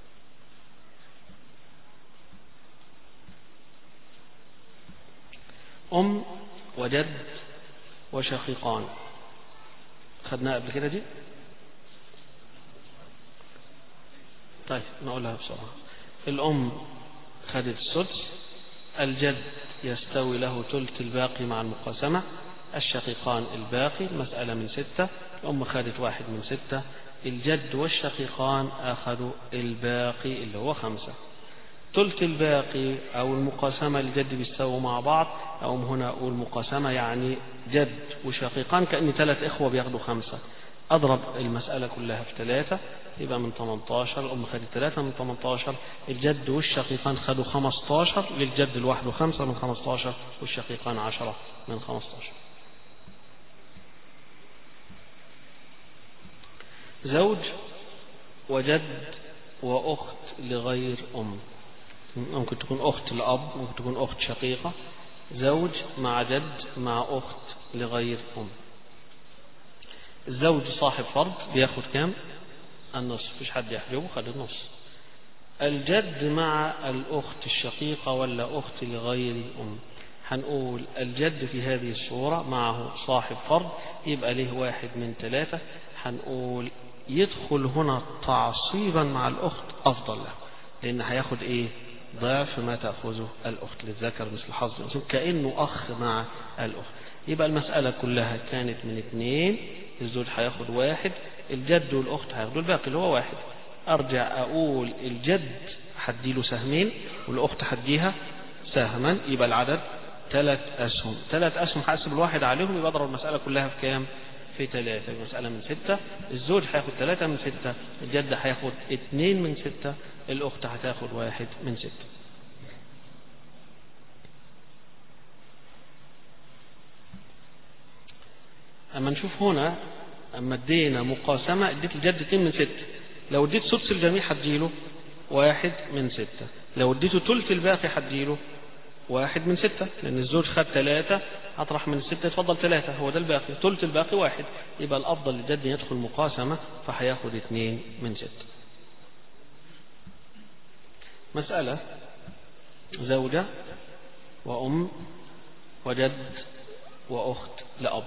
أم وجد وشقيقان خدناها قبل كده دي طيب نقولها بسرعة الأم خدت السدس الجد يستوي له ثلث الباقي مع المقاسمة الشقيقان الباقي مسألة من ستة الأم خدت واحد من ستة الجد والشقيقان أخذوا الباقي اللي هو خمسة ثلث الباقي أو المقاسمة الجد بيستووا مع بعض أو هنا أقول مقاسمة يعني جد وشقيقان كأن ثلاث إخوة بياخدوا خمسة أضرب المسألة كلها في ثلاثة يبقى من 18 الأم خدت ثلاثة من 18 الجد والشقيقان خدوا 15 للجد لوحده خمسة من 15 والشقيقان 10 من 15 زوج وجد وأخت لغير أم ممكن تكون أخت لأب ممكن تكون أخت شقيقة زوج مع جد مع أخت لغير أم الزوج صاحب فرض بياخد كام النصف مفيش حد يحجبه خد النص الجد مع الأخت الشقيقة ولا أخت لغير أم هنقول الجد في هذه الصورة معه صاحب فرض يبقى له واحد من ثلاثة هنقول يدخل هنا تعصيبا مع الأخت أفضل له لأن هياخد إيه ضعف ما تأخذه الأخت للذكر مثل حظ كأنه أخ مع الأخت يبقى المسألة كلها كانت من اثنين الزوج هياخد واحد الجد والأخت هياخدوا الباقي اللي هو واحد أرجع أقول الجد هديله سهمين والأخت هديها سهما يبقى العدد ثلاث أسهم ثلاث أسهم هقسم الواحد عليهم يبقى أضرب المسألة كلها في كام في ثلاثة المسألة من ستة الزوج هياخد ثلاثة من ستة الجد هياخد اتنين من ستة الأخت هتاخد واحد من ستة أما نشوف هنا أما ادينا مقاسمة اديت الجد اتنين من ستة لو اديت سدس الجميع هتجيله واحد من ستة لو اديته تلت الباقي هتجيله واحد من ستة لأن الزوج خد ثلاثة أطرح من الستة يتفضل ثلاثة هو ده الباقي تلت الباقي واحد يبقى الأفضل للجد يدخل مقاسمة فهياخد اثنين من ستة مسألة زوجة وأم وجد وأخت لأب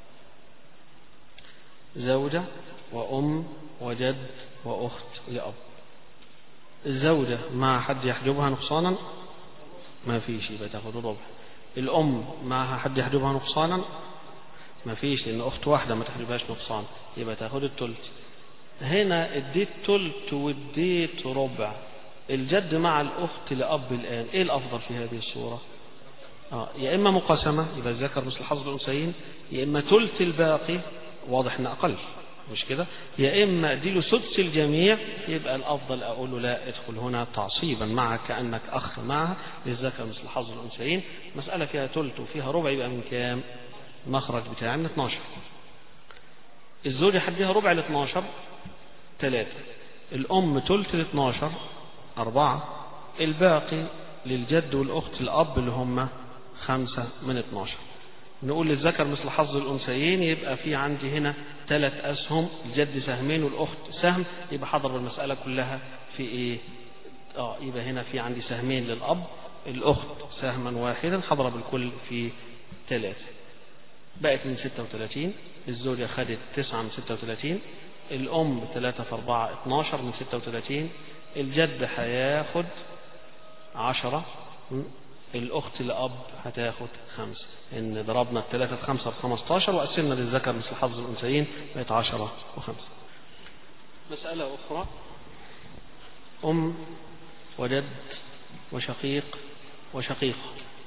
زوجة وأم وجد وأخت لأب الزوجة مع حد يحجبها نقصانا ما فيش يبقى تاخد الربع الأم معها حد يحجبها نقصانا ما فيش لأن أخت واحدة ما تحجبهاش نقصان يبقى تاخد التلت هنا اديت تلت واديت ربع الجد مع الأخت لأب الآن إيه الأفضل في هذه الصورة آه يا إما مقاسمة يبقى الذكر مثل حظ الأنثيين يا إما تلت الباقي واضح إن أقل مش كده يا إما اديله سدس الجميع يبقى الأفضل أقول له لا ادخل هنا تعصيبا معك كأنك أخ معها للذكر مثل حظ الأنثيين مسألة فيها تلت وفيها ربع يبقى من كام مخرج بتاعي من 12 الزوجة حديها ربع ل 12 ثلاثة الأم تلت ل 12 أربعة الباقي للجد والأخت الأب اللي هم خمسة من 12 نقول للذكر مثل حظ الأنثيين يبقى في عندي هنا ثلاث أسهم الجد سهمين والأخت سهم يبقى حضر المسألة كلها في إيه آه يبقى هنا في عندي سهمين للأب الأخت سهما واحدا حضر بالكل في ثلاثة بقت من 36 الزوجة خدت 9 من 36 الأم 3 في 4 12 من 36 الجد هياخد 10 الأخت لأب هتاخد خمسة إن ضربنا الثلاثة في خمسة بخمستاشر وقسمنا للذكر مثل حظ الأنثيين بقت عشرة وخمسة مسألة أخرى أم وجد وشقيق وشقيقة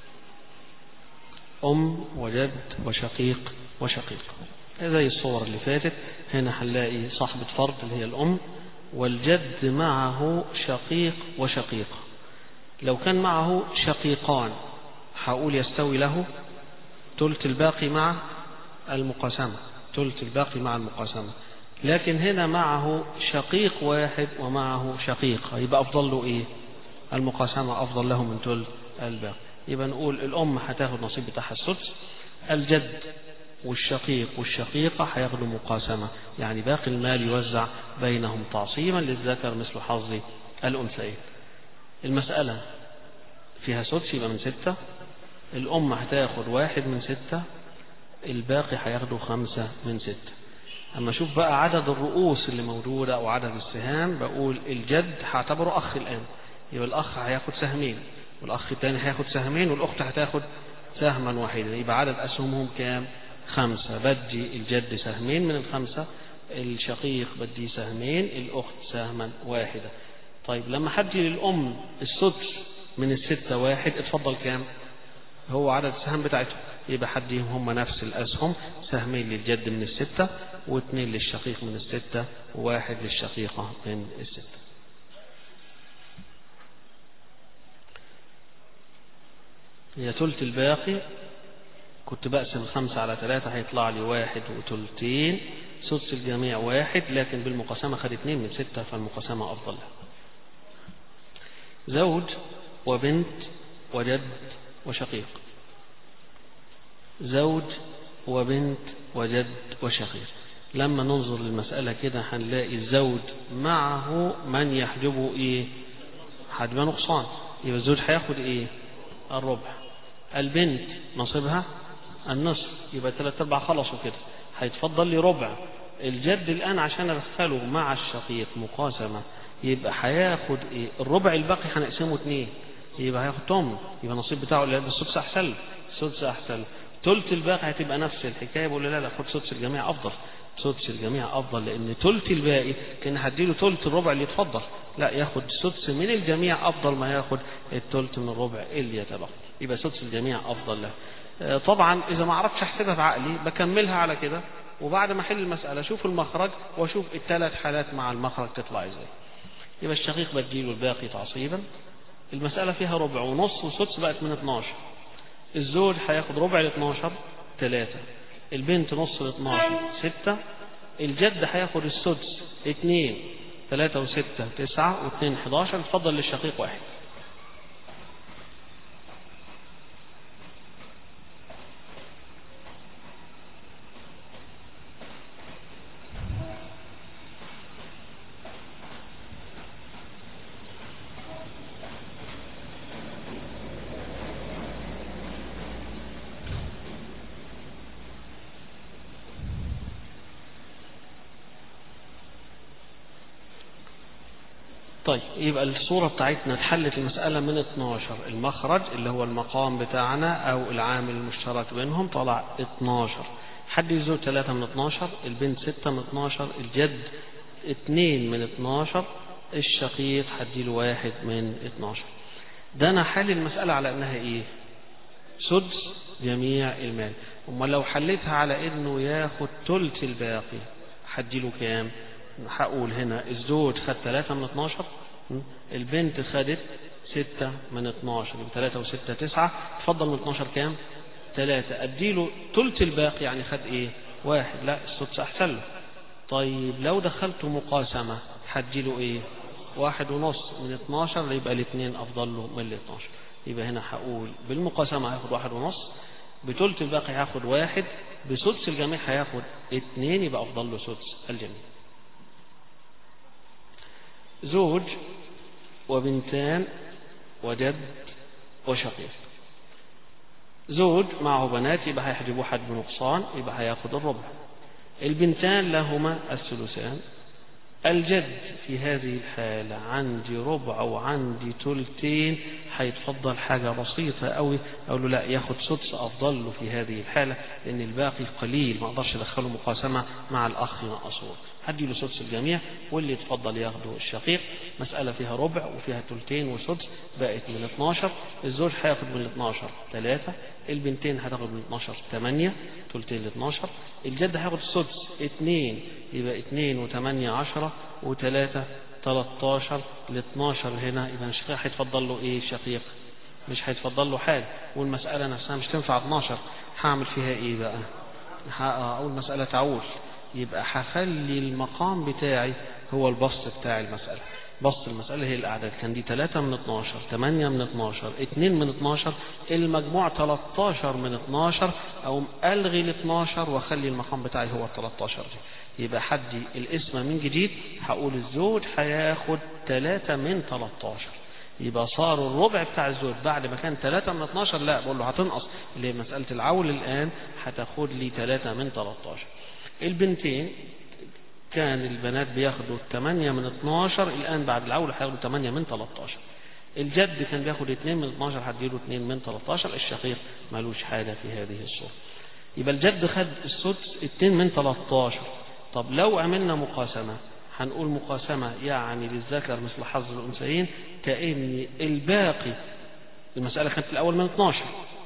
أم وجد وشقيق وشقيق زي الصور اللي فاتت هنا هنلاقي صاحبة فرد اللي هي الأم والجد معه شقيق وشقيقة لو كان معه شقيقان هقول يستوي له تلت الباقي مع المقاسمة تلت الباقي مع المقاسمة لكن هنا معه شقيق واحد ومعه شقيق يبقى أفضل له إيه المقاسمة أفضل له من تلت الباقي يبقى نقول الأم هتاخد نصيب بتاعها السدس الجد والشقيق والشقيقة هياخدوا مقاسمة يعني باقي المال يوزع بينهم تعصيبا للذكر مثل حظ الأنثيين المسألة فيها سدس يبقى من ستة الأم هتاخد واحد من ستة الباقي هياخدوا خمسة من ستة أما أشوف بقى عدد الرؤوس اللي موجودة أو عدد السهام بقول الجد هعتبره أخ الآن يبقى الأخ هياخد سهمين والأخ الثاني هياخد سهمين والأخت هتاخد سهما واحدا يبقى عدد أسهمهم كام خمسة بدي الجد سهمين من الخمسة الشقيق بدي سهمين الأخت سهما واحدة طيب لما حدي للأم السدس من الستة واحد اتفضل كام هو عدد السهم بتاعتهم يبقى حديهم هم نفس الأسهم سهمين للجد من الستة واثنين للشقيق من الستة وواحد للشقيقة من الستة هي تلت الباقي كنت بقسم خمسة على ثلاثة هيطلع لي واحد وتلتين سدس الجميع واحد لكن بالمقاسمة خد اتنين من ستة فالمقاسمة أفضل زوج وبنت وجد وشقيق زوج وبنت وجد وشقيق لما ننظر للمسألة كده هنلاقي الزوج معه من يحجبه ايه حجب نقصان يبقى الزوج هياخد ايه الربع البنت نصيبها النصف يبقى ثلاث ارباع خلصوا كده هيتفضل لي ربع الجد الان عشان ادخله مع الشقيق مقاسمه يبقى هياخد ايه الربع الباقي هنقسمه اتنين يبقى هياخد تمن يبقى النصيب بتاعه لا السدس احسن له السدس احسن له تلت الباقي هتبقى نفس الحكايه بقول لا لا خد سدس الجميع افضل سدس الجميع افضل لان تلت الباقي كان هديله تلت الربع اللي يتفضل لا ياخد سدس من الجميع افضل ما ياخد التلت من الربع اللي يتبقى يبقى سدس الجميع افضل له طبعا اذا ما عرفتش احسبها بعقلي بكملها على كده وبعد ما احل المسألة اشوف المخرج واشوف الثلاث حالات مع المخرج تطلع ازاي يبقى الشقيق بديله الباقي تعصيبا المسألة فيها ربع ونص وسدس بقت من 12 الزوج هياخد ربع ال 12 3 البنت نص ال 12 6 الجد هياخد السدس 2 3 و6 9 و2 11 اتفضل للشقيق واحد طيب يبقى الصورة بتاعتنا اتحلت المسألة من 12 المخرج اللي هو المقام بتاعنا أو العامل المشترك بينهم طلع 12 حد يزور 3 من 12 البنت 6 من 12 الجد 2 من 12 الشقيق هديله واحد من 12 ده أنا حل المسألة على أنها إيه سدس جميع المال أما لو حليتها على أنه ياخد تلت الباقي هديله كام هقول هنا الزوج خد 3 من 12 البنت خدت 6 من 12 يبقى 3 و6 9 تفضل من 12 كام 3 اديله ثلث الباقي يعني خد ايه واحد لا السدس احسن له طيب لو دخلته مقاسمة هديله ايه واحد ونص من 12 يبقى الاثنين افضل له من ال 12 يبقى هنا هقول بالمقاسمة هياخد واحد ونص بثلث الباقي هياخد واحد بسدس الجميع هياخد اثنين يبقى افضل له سدس الجميع زوج وبنتان وجد وشقيق زوج معه بنات يبقى هيحجبوا حد بنقصان يبقى هياخد الربع البنتان لهما الثلثان الجد في هذه الحالة عندي ربع وعندي تلتين هيتفضل حاجة بسيطة قوي أقول له لا ياخد سدس أفضل له في هذه الحالة لأن الباقي قليل ما أقدرش أدخله مقاسمة مع الأخ مقصور هدي له سدس الجميع واللي يتفضل ياخده الشقيق مسألة فيها ربع وفيها تلتين وسدس بقت من 12 الزوج هياخد من 12 3 البنتين هتاخد من 12 8 تلتين ل 12 الجد هياخد السدس 2 يبقى 2 و8 10 و3 13 ل 12 هنا يبقى الشقيق هيتفضل له ايه الشقيق مش هيتفضل له حاجة والمسألة نفسها مش تنفع 12 هعمل فيها ايه بقى اقول مسألة تعول يبقى هخلي المقام بتاعي هو البسط بتاع المسألة بسط المسألة هي الأعداد كان دي 3 من 12 8 من 12 2 من 12 المجموع 13 من 12 أو ألغي ال 12 وأخلي المقام بتاعي هو ال 13 دي يبقى حدي الاسم من جديد هقول الزوج هياخد 3 من 13 يبقى صار الربع بتاع الزوج بعد ما كان 3 من 12 لا بقول له هتنقص اللي هي مسألة العول الآن هتاخد لي 3 من 13 البنتين كان البنات بياخدوا 8 من 12 الآن بعد العول هياخدوا 8 من 13 الجد كان بياخد 2 من 12 هديله 2 من 13 الشقيق مالوش حاجة في هذه الصورة يبقى الجد خد السدس 2 من 13 طب لو عملنا مقاسمة هنقول مقاسمة يعني للذكر مثل حظ الأنثيين كأن الباقي المسألة كانت في الأول من 12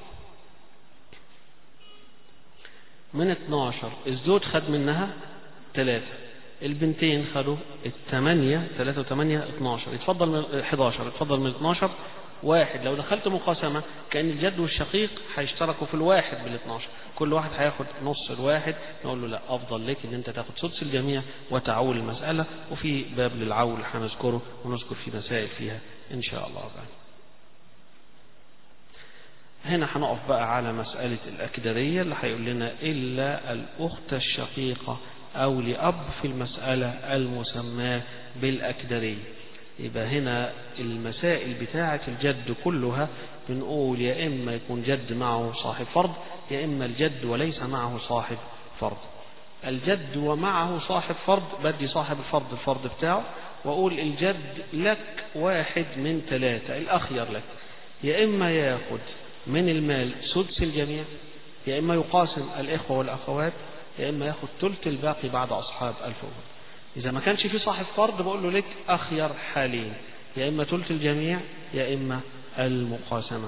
من 12 الزوج خد منها 3 البنتين خدوا الثمانية 3 و8 12 يتفضل من 11 يتفضل من 12 واحد لو دخلت مقاسمة كأن الجد والشقيق هيشتركوا في الواحد بال 12 كل واحد هياخد نص الواحد نقول له لا أفضل لك إن أنت تاخد سدس الجميع وتعول المسألة وفي باب للعول هنذكره ونذكر فيه مسائل فيها إن شاء الله بعد. هنا هنقف بقى على مسألة الأكدرية اللي هيقول لنا إلا الأخت الشقيقة أو لأب في المسألة المسماة بالأكدرية يبقى هنا المسائل بتاعة الجد كلها بنقول يا إما يكون جد معه صاحب فرض يا إما الجد وليس معه صاحب فرض الجد ومعه صاحب فرض بدي صاحب الفرض الفرض بتاعه وأقول الجد لك واحد من ثلاثة الأخير لك يا إما ياخد من المال سدس الجميع يا إما يقاسم الإخوة والأخوات يا إما ياخد ثلث الباقي بعد أصحاب الفروض إذا ما كانش في صاحب فرض بقول له لك أخير حالين يا إما ثلث الجميع يا إما المقاسمة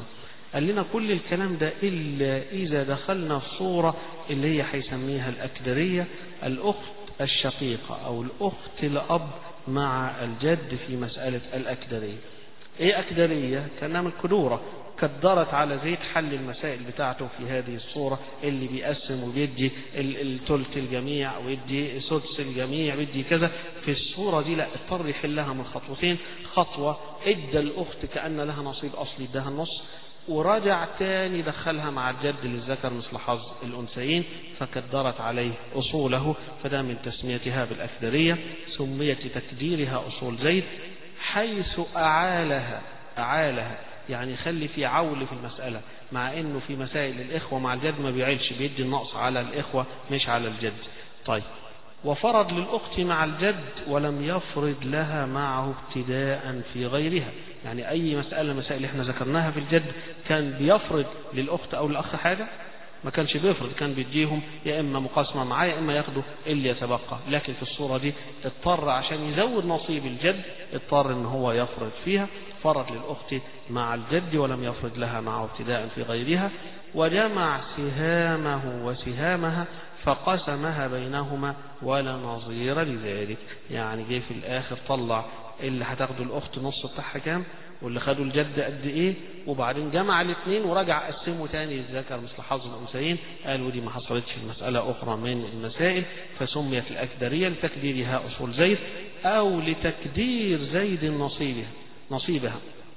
قال لنا كل الكلام ده إلا إذا دخلنا في صورة اللي هي هيسميها الأكدرية الأخت الشقيقة أو الأخت الأب مع الجد في مسألة الأكدرية إيه أكدرية؟ كانها من الكدورة كدرت على زيت حل المسائل بتاعته في هذه الصورة اللي بيقسم وبيدي الثلث الجميع ويدي سدس الجميع ويدي كذا في الصورة دي لا اضطر يحلها من خطوتين خطوة ادى الأخت كأن لها نصيب أصلي اداها النص ورجع تاني دخلها مع الجد للذكر مثل حظ الأنثيين فكدرت عليه أصوله فده من تسميتها بالأكدرية سميت تكديرها أصول زيد حيث أعالها أعالها يعني يخلي في عول في المسألة مع انه في مسائل الإخوة مع الجد ما بيعيلش بيدي النقص على الإخوة مش على الجد طيب وفرض للأخت مع الجد ولم يفرض لها معه ابتداء في غيرها يعني أي مسألة مسائل اللي احنا ذكرناها في الجد كان بيفرض للأخت أو الأخ حاجة ما كانش بيفرض كان بيديهم يا إما مقاسمة معاه يا إما ياخدوا اللي يتبقى لكن في الصورة دي اضطر عشان يزود نصيب الجد اضطر ان هو يفرض فيها فرض للأخت مع الجد ولم يفرض لها معه ابتداء في غيرها وجمع سهامه وسهامها فقسمها بينهما ولا نظير لذلك يعني جه في الآخر طلع اللي هتاخده الأخت نص بتاعها كام واللي خدوا الجد قد ايه وبعدين جمع الاثنين ورجع قسمه تاني للذكر مثل حظ الانثيين قال ودي ما حصلتش في مسألة أخرى من المسائل فسميت الأكدرية لتكديرها أصول زيد أو لتكدير زيد نصيبها نصيبها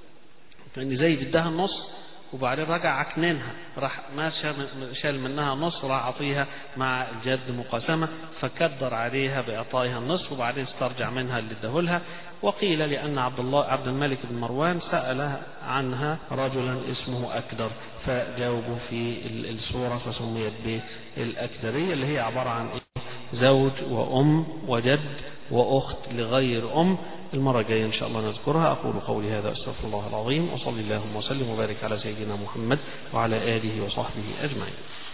لأن زيد اداها النص وبعدين رجع عكننها راح ما شال منها نص راح عطيها مع الجد مقاسمة فكدر عليها بإعطائها النصف وبعدين استرجع منها اللي اداهولها وقيل لأن عبد الله عبد الملك بن مروان سأل عنها رجلا اسمه أكدر فجاوبوا في السورة فسميت بالأكدرية اللي هي عبارة عن زوج وأم وجد وأخت لغير أم المرة الجاية إن شاء الله نذكرها أقول قولي هذا أستغفر الله العظيم وصلي اللهم وسلم وبارك على سيدنا محمد وعلى آله وصحبه أجمعين